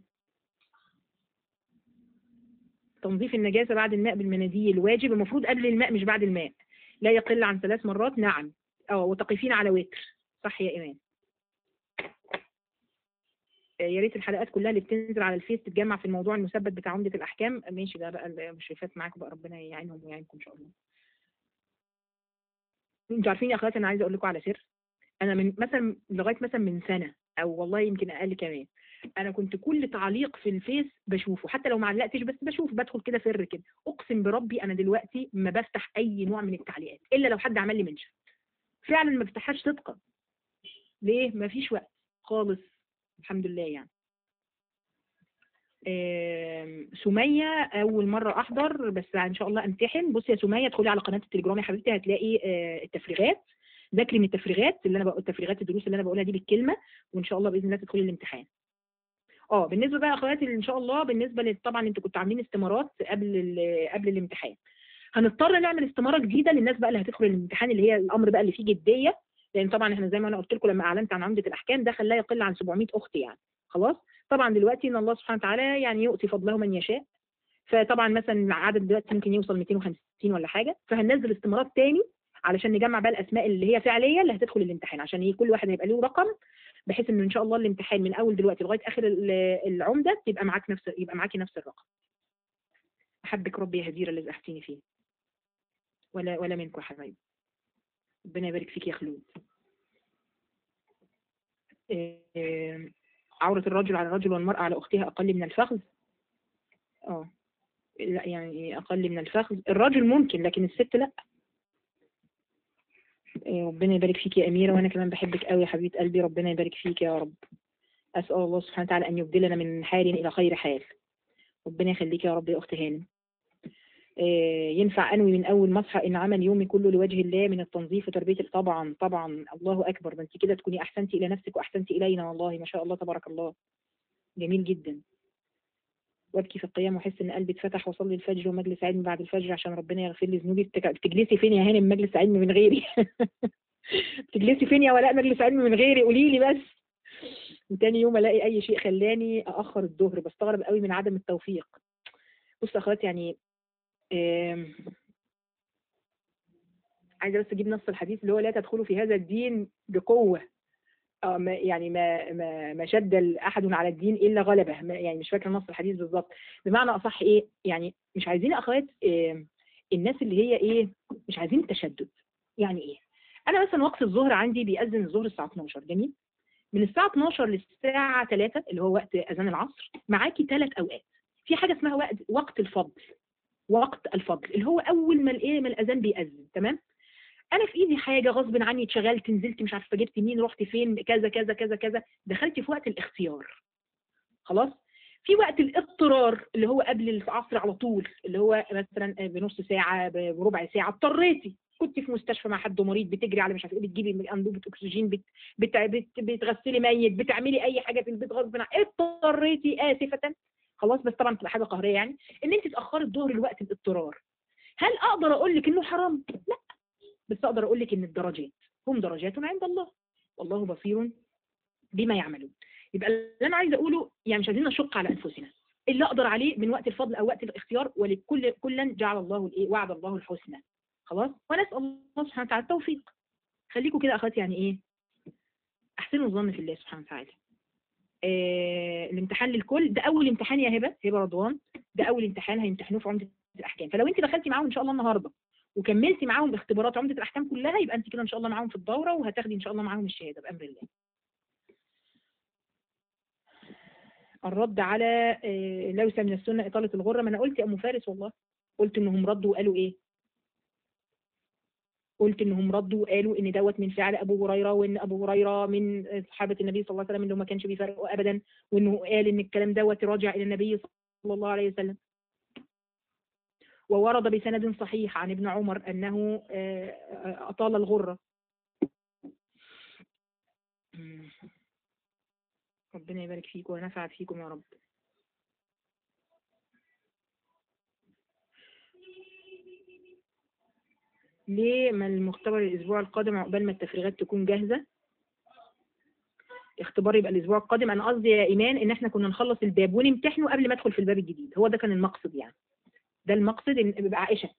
تنظيف النجاسة بعد الماء بالمناديل واجب المفروض قبل الماء مش بعد الماء لا يقل عن ثلاث مرات نعم اه وتقفين على وتر صح يا إيمان آه، يا ريت الحلقات كلها اللي بتنزل على الفيس تتجمع في الموضوع المثبت بتاع عمدة الأحكام ماشي ده بقى المشرفات معاكم بقى ربنا يعينهم ويعينكم إن شاء الله انتوا عارفين يا اخواتي انا عايزه اقول لكم على سر انا من مثلا لغايه مثلا من سنه او والله يمكن اقل كمان انا كنت كل تعليق في الفيس بشوفه حتى لو ما علقتش بس بشوف بدخل كده سر كده اقسم بربي انا دلوقتي ما بفتح اي نوع من التعليقات الا لو حد عمل لي منشن فعلا ما بفتحهاش صدقا ليه ما فيش وقت خالص الحمد لله يعني آم، سمية أول مرة أحضر بس إن شاء الله أمتحن بصي يا سمية ادخلي على قناة التليجرام يا حبيبتي هتلاقي آه، التفريغات ذاكري من التفريغات اللي أنا بقول التفريغات الدروس اللي أنا بقولها دي بالكلمة وإن شاء الله بإذن الله تدخلي الامتحان. اه بالنسبة بقى يا أخواتي إن شاء الله بالنسبة لل- طبعا أنتوا كنتوا عاملين استمارات قبل ال- قبل الامتحان. هنضطر نعمل استمارة جديدة للناس بقى اللي هتدخل الامتحان اللي هي الأمر بقى اللي فيه جدية لأن طبعا إحنا زي ما أنا قلت لكم لما أعلنت عن عمدة الأحكام ده خلاه يقل عن 700 أخت يعني خلاص طبعا دلوقتي ان الله سبحانه وتعالى يعني يؤتي فضله من يشاء فطبعا مثلا العدد دلوقتي ممكن يوصل 250 ولا حاجه فهننزل استمارات تاني علشان نجمع بقى الاسماء اللي هي فعليه اللي هتدخل الامتحان عشان ي- كل واحد هيبقى له رقم بحيث ان ان شاء الله الامتحان من اول دلوقتي لغايه اخر ال- العمده يبقى معاك نفس يبقى معاكي نفس الرقم احبك ربي يا هديره اللي احتيني فيه ولا ولا منكم يا حبايبي ربنا يبارك فيك يا خلود إيه، عورة الرجل على الرجل والمرأة على أختها أقل من الفخذ اه لا يعني أقل من الفخذ الرجل ممكن لكن الست لا إيه، ربنا يبارك فيك يا أميرة وأنا كمان بحبك قوي يا حبيبة قلبي ربنا يبارك فيك يا رب أسأل الله سبحانه وتعالى أن يبدلنا من حال إلى خير حال ربنا يخليك يا رب يا أخت هانم إيه، ينفع أنوي من أول مصحى إن عمل يومي كله لوجه الله من التنظيف وتربية طبعا طبعا الله أكبر ده أنت كده تكوني أحسنتي إلى نفسك وأحسنتي إلينا والله ما شاء الله تبارك الله جميل جدا وابكي في القيام واحس ان قلبي اتفتح واصلي الفجر ومجلس علم بعد الفجر عشان ربنا يغفر لي ذنوبي بتك- بتجلسي فين يا هانم مجلس علم من غيري بتجلسي فين يا ولاء مجلس علم من غيري قولي لي بس وتاني يوم الاقي اي شيء خلاني اخر الظهر بستغرب قوي من عدم التوفيق بص يا اخواتي يعني آم، عايزه بس اجيب نص الحديث اللي هو لا تدخلوا في هذا الدين بقوه اه ما يعني ما ما ما شد احد على الدين الا غلبه ما- يعني مش فاكره نص الحديث بالظبط بمعنى اصح ايه يعني مش عايزين يا اخوات إيه الناس اللي هي ايه مش عايزين التشدد يعني ايه انا مثلا وقت الظهر عندي بيأذن الظهر الساعه 12 جميل من الساعه 12 للساعه 3 اللي هو وقت اذان العصر معاكي ثلاث اوقات في حاجه اسمها وقت وقت الفضل وقت الفضل اللي هو اول ما الايه ما الاذان بيأذن تمام انا في ايدي حاجه غصب عني اتشغلت نزلت مش عارفه جبت مين رحت فين كذا كذا كذا كذا دخلت في وقت الاختيار خلاص في وقت الاضطرار اللي هو قبل العصر على طول اللي هو مثلا بنص ساعه بربع ساعه اضطريتي كنت في مستشفى مع حد مريض بتجري على مش عارفه ايه بتجيبي انبوبه اكسجين بت... بت... بت... بتغسلي ميت بتعملي اي حاجه في البيت غصب عنك اضطريتي اسفه خلاص بس طبعا تبقى حاجه قهريه يعني ان انت تاخري الظهر لوقت الاضطرار هل اقدر اقول لك انه حرام لا بس اقدر اقول لك ان الدرجات هم درجات عند الله والله بصير بما يعملون يبقى اللي انا عايزه اقوله يعني مش عايزين نشق على انفسنا اللي اقدر عليه من وقت الفضل او وقت الاختيار ولكل كلا جعل الله الايه وعد الله الحسنى خلاص ونسال الله سبحانه وتعالى التوفيق خليكم كده اخواتي يعني ايه احسنوا الظن في الله سبحانه وتعالى آه الامتحان للكل ده اول امتحان يا هبه هبه رضوان ده اول امتحان هيمتحنوه في عمده الاحكام فلو انت دخلتي معاهم ان شاء الله النهارده وكملتي معاهم اختبارات عمده الاحكام كلها يبقى انت كده ان شاء الله معاهم في الدوره وهتاخدي ان شاء الله معاهم الشهاده بامر الله الرد على آه ليس من السنه اطاله الغره ما انا قلت يا ام فارس والله قلت انهم ردوا وقالوا ايه قلت انهم ردوا وقالوا ان دوت من فعل ابو هريره وان ابو هريره من صحابه النبي صلى الله عليه وسلم انه ما كانش بيفرقوا ابدا وانه قال ان الكلام دوت راجع الى النبي صلى الله عليه وسلم وورد بسند صحيح عن ابن عمر انه اطال الغره ربنا يبارك فيكم ونفع فيكم يا رب ليه ما المختبر الاسبوع القادم عقبال ما التفريغات تكون جاهزه اختبار يبقى الاسبوع القادم انا قصدي يا ايمان ان احنا كنا نخلص الباب ونمتحنه قبل ما ادخل في الباب الجديد هو ده كان المقصد يعني ده المقصد ان بيبقى عائشه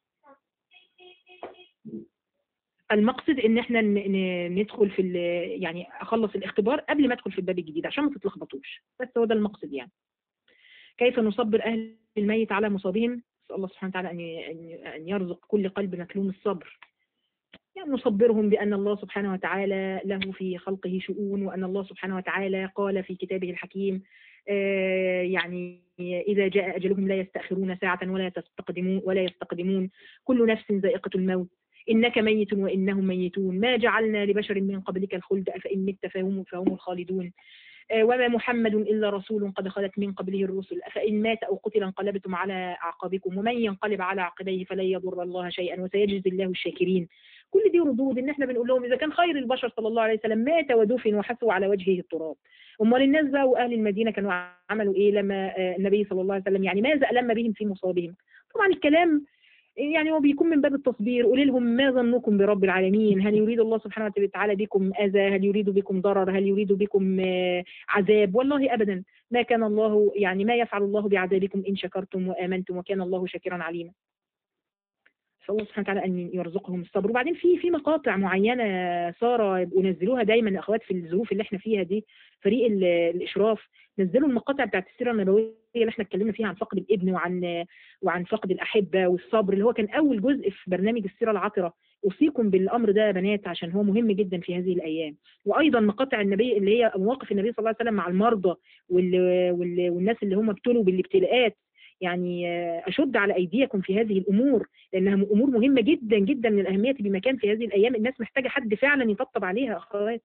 المقصد ان احنا ندخل في يعني اخلص الاختبار قبل ما ادخل في الباب الجديد عشان ما تتلخبطوش بس هو ده المقصد يعني كيف نصبر اهل الميت على مصابهم نسال الله سبحانه وتعالى ان ان يرزق كل قلب مكلوم الصبر يعني نصبرهم بأن الله سبحانه وتعالى له في خلقه شؤون وأن الله سبحانه وتعالى قال في كتابه الحكيم يعني إذا جاء أجلهم لا يستأخرون ساعة ولا تستقدمون ولا يستقدمون كل نفس ذائقة الموت إنك ميت وإنهم ميتون ما جعلنا لبشر من قبلك الخلد أفإن مت فهم فهم الخالدون وما محمد إلا رسول قد خلت من قبله الرسل أفإن مات أو قتل انقلبتم على أعقابكم ومن ينقلب على عقبيه فلن يضر الله شيئا وسيجزي الله الشاكرين كل دي ردود ان احنا بنقول لهم اذا كان خير البشر صلى الله عليه وسلم مات ودفن وحثوا على وجهه التراب امال الناس بقى واهل المدينه كانوا عملوا ايه لما النبي صلى الله عليه وسلم يعني ماذا الم بهم في مصابهم طبعا الكلام يعني هو بيكون من باب التصبير قول لهم ما ظنكم برب العالمين هل يريد الله سبحانه وتعالى بكم اذى هل يريد بكم ضرر هل يريد بكم عذاب والله ابدا ما كان الله يعني ما يفعل الله بعذابكم ان شكرتم وامنتم وكان الله شاكرا عليما فالله سبحانه وتعالى ان يرزقهم الصبر وبعدين في في مقاطع معينه ساره يبقوا نزلوها دايما يا اخوات في الظروف اللي احنا فيها دي فريق الاشراف نزلوا المقاطع بتاعت السيره النبويه اللي احنا اتكلمنا فيها عن فقد الابن وعن وعن فقد الاحبه والصبر اللي هو كان اول جزء في برنامج السيره العطره اوصيكم بالامر ده يا بنات عشان هو مهم جدا في هذه الايام وايضا مقاطع النبي اللي هي مواقف النبي صلى الله عليه وسلم مع المرضى والناس اللي هم ابتلوا بالابتلاءات يعني أشد على أيديكم في هذه الأمور لأنها أمور مهمة جدا جدا من الأهمية بمكان في هذه الأيام الناس محتاجة حد فعلا يطبطب عليها أخوات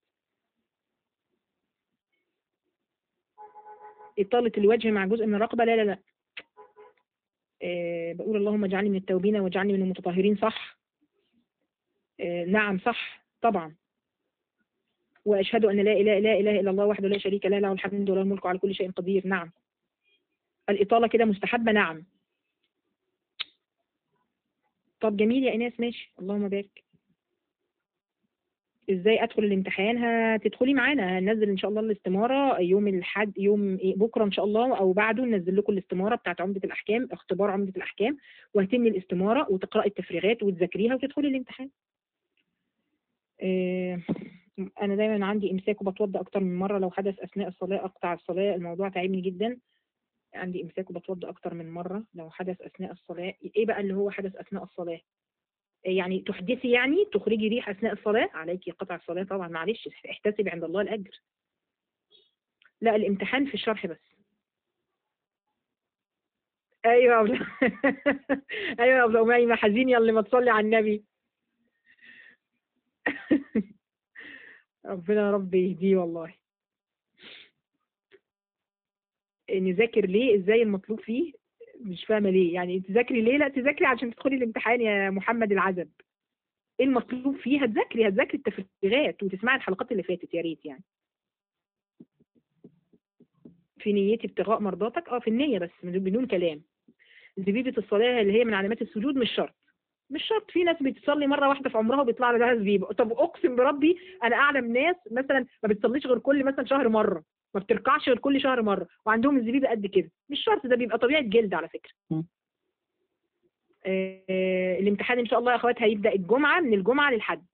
إطالة الوجه مع جزء من الرقبة لا لا لا أه بقول اللهم اجعلني من التوبين واجعلني من المتطهرين صح أه نعم صح طبعا وأشهد أن لا إله, لا إله إلا الله وحده لا شريك له له الحمد وله الملك على كل شيء قدير نعم الإطالة كده مستحبة نعم طب جميل يا إيناس ماشي اللهم بارك ازاي ادخل الامتحان هتدخلي معانا هننزل ان شاء الله الاستماره يوم الحد يوم إيه بكره ان شاء الله او بعده ننزل لكم الاستماره بتاعت عمده الاحكام اختبار عمده الاحكام وهتملي الاستماره وتقراي التفريغات وتذاكريها وتدخلي الامتحان إيه انا دايما عندي امساك وبتوضا اكتر من مره لو حدث اثناء الصلاه اقطع الصلاه الموضوع تعبني جدا عندي امساك وبتوضا اكتر من مره لو حدث اثناء الصلاه ايه بقى اللي هو حدث اثناء الصلاه يعني تحدثي يعني تخرجي ريح اثناء الصلاه عليكي قطع الصلاه طبعا معلش احتسبي عند الله الاجر لا الامتحان في الشرح بس ايوه أبلا. ايوه يا ابو اميمه حزين يلا ما تصلي على النبي ربنا يا رب يهديه والله نذاكر ليه ازاي المطلوب فيه مش فاهمه ليه يعني تذاكري ليه لا تذاكري عشان تدخلي الامتحان يا محمد العزب ايه المطلوب فيه هتذاكري هتذاكري التفريغات وتسمعي الحلقات اللي فاتت يا ريت يعني في نيتي ابتغاء مرضاتك اه في النية بس من- بدون كلام زبيبة الصلاة اللي هي من علامات السجود مش شرط مش شرط في ناس بتصلي مرة واحدة في عمرها وبيطلع لها زبيبة طب اقسم بربي انا اعلم ناس مثلا ما بتصليش غير كل مثلا شهر مرة ما بتركعش غير كل شهر مرة وعندهم الزبيبة قد كده مش شرط ده بيبقى طبيعة جلد على فكرة م. آه الامتحان ان شاء الله يا اخوات هيبدأ الجمعة من الجمعة للحد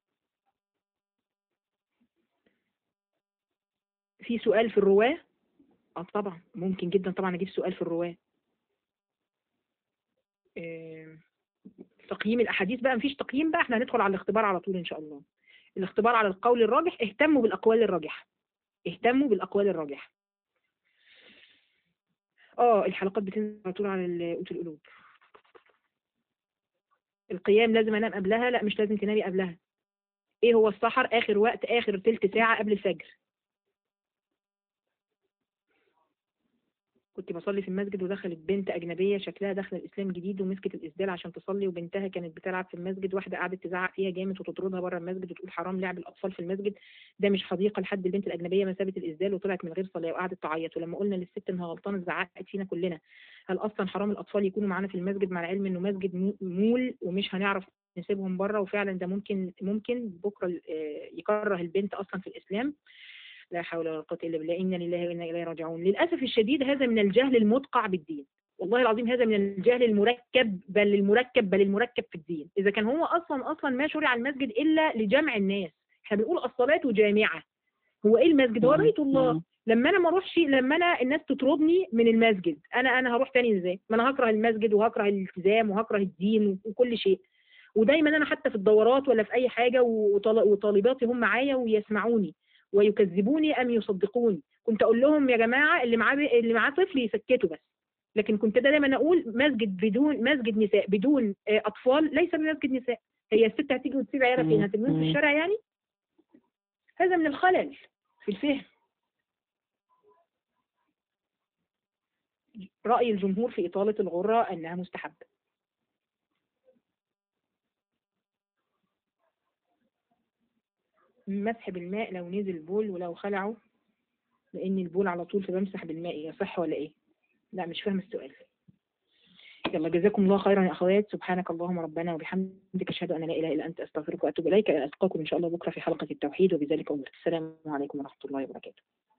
في سؤال في الرواة اه طبعا ممكن جدا طبعا اجيب سؤال في الرواة آه، تقييم الاحاديث بقى مفيش تقييم بقى احنا هندخل على الاختبار على طول ان شاء الله الاختبار على القول الراجح اهتموا بالاقوال الراجحه اهتموا بالاقوال الراجحه اه الحلقات بتنزل على طول على ال- قوت القلوب القيام لازم انام قبلها لا مش لازم تنامي قبلها ايه هو السحر اخر وقت اخر تلت ساعه قبل الفجر كنت بصلي في المسجد ودخلت بنت أجنبية شكلها داخلة الإسلام جديد ومسكت الإسدال عشان تصلي وبنتها كانت بتلعب في المسجد واحدة قعدت تزعق فيها جامد وتطردها بره المسجد وتقول حرام لعب الأطفال في المسجد ده مش حديقة لحد البنت الأجنبية ما سابت الإسدال وطلعت من غير صلاة وقعدت تعيط ولما قلنا للست إنها غلطانة زعقت فينا كلنا هل أصلا حرام الأطفال يكونوا معانا في المسجد مع العلم إنه مسجد مو- مول ومش هنعرف نسيبهم بره وفعلا ده ممكن ممكن بكرة آه، يكره البنت أصلا في الإسلام لا حول ولا قوة إلا بالله إنا لله وإنا إليه راجعون للأسف الشديد هذا من الجهل المدقع بالدين والله العظيم هذا من الجهل المركب بل المركب بل المركب في الدين إذا كان هو أصلا أصلا ما شرع المسجد إلا لجمع الناس احنا بنقول الصلاة جامعة هو إيه المسجد هو بيت الله مم. لما انا ما اروحش لما انا الناس تطردني من المسجد انا انا هروح تاني ازاي ما انا هكره المسجد وهكره الالتزام وهكره الدين وكل شيء ودايما انا حتى في الدورات ولا في اي حاجه وطال- وطالباتي هم معايا ويسمعوني ويكذبوني ام يصدقوني كنت اقول لهم يا جماعه اللي معاه اللي معاه طفل يسكته بس لكن كنت دايما اقول مسجد بدون مسجد نساء بدون آه، اطفال ليس بمسجد نساء هي الست هتيجي وتسيب عيالها فين مم. هترميهم في مم. الشارع يعني هذا من الخلل في الفهم رأي الجمهور في إطالة الغرة أنها مستحبة مسح بالماء لو نزل بول ولو خلعه لأن البول على طول فبمسح بالماء يصح ولا إيه؟ لا مش فاهم السؤال يلا جزاكم الله خيرا يا أخوات سبحانك اللهم ربنا وبحمدك أشهد أن لا إله إلا أنت أستغفرك وأتوب إليك ألقاكم إن شاء الله بكرة في حلقة التوحيد وبذلك أمرت السلام عليكم ورحمة الله وبركاته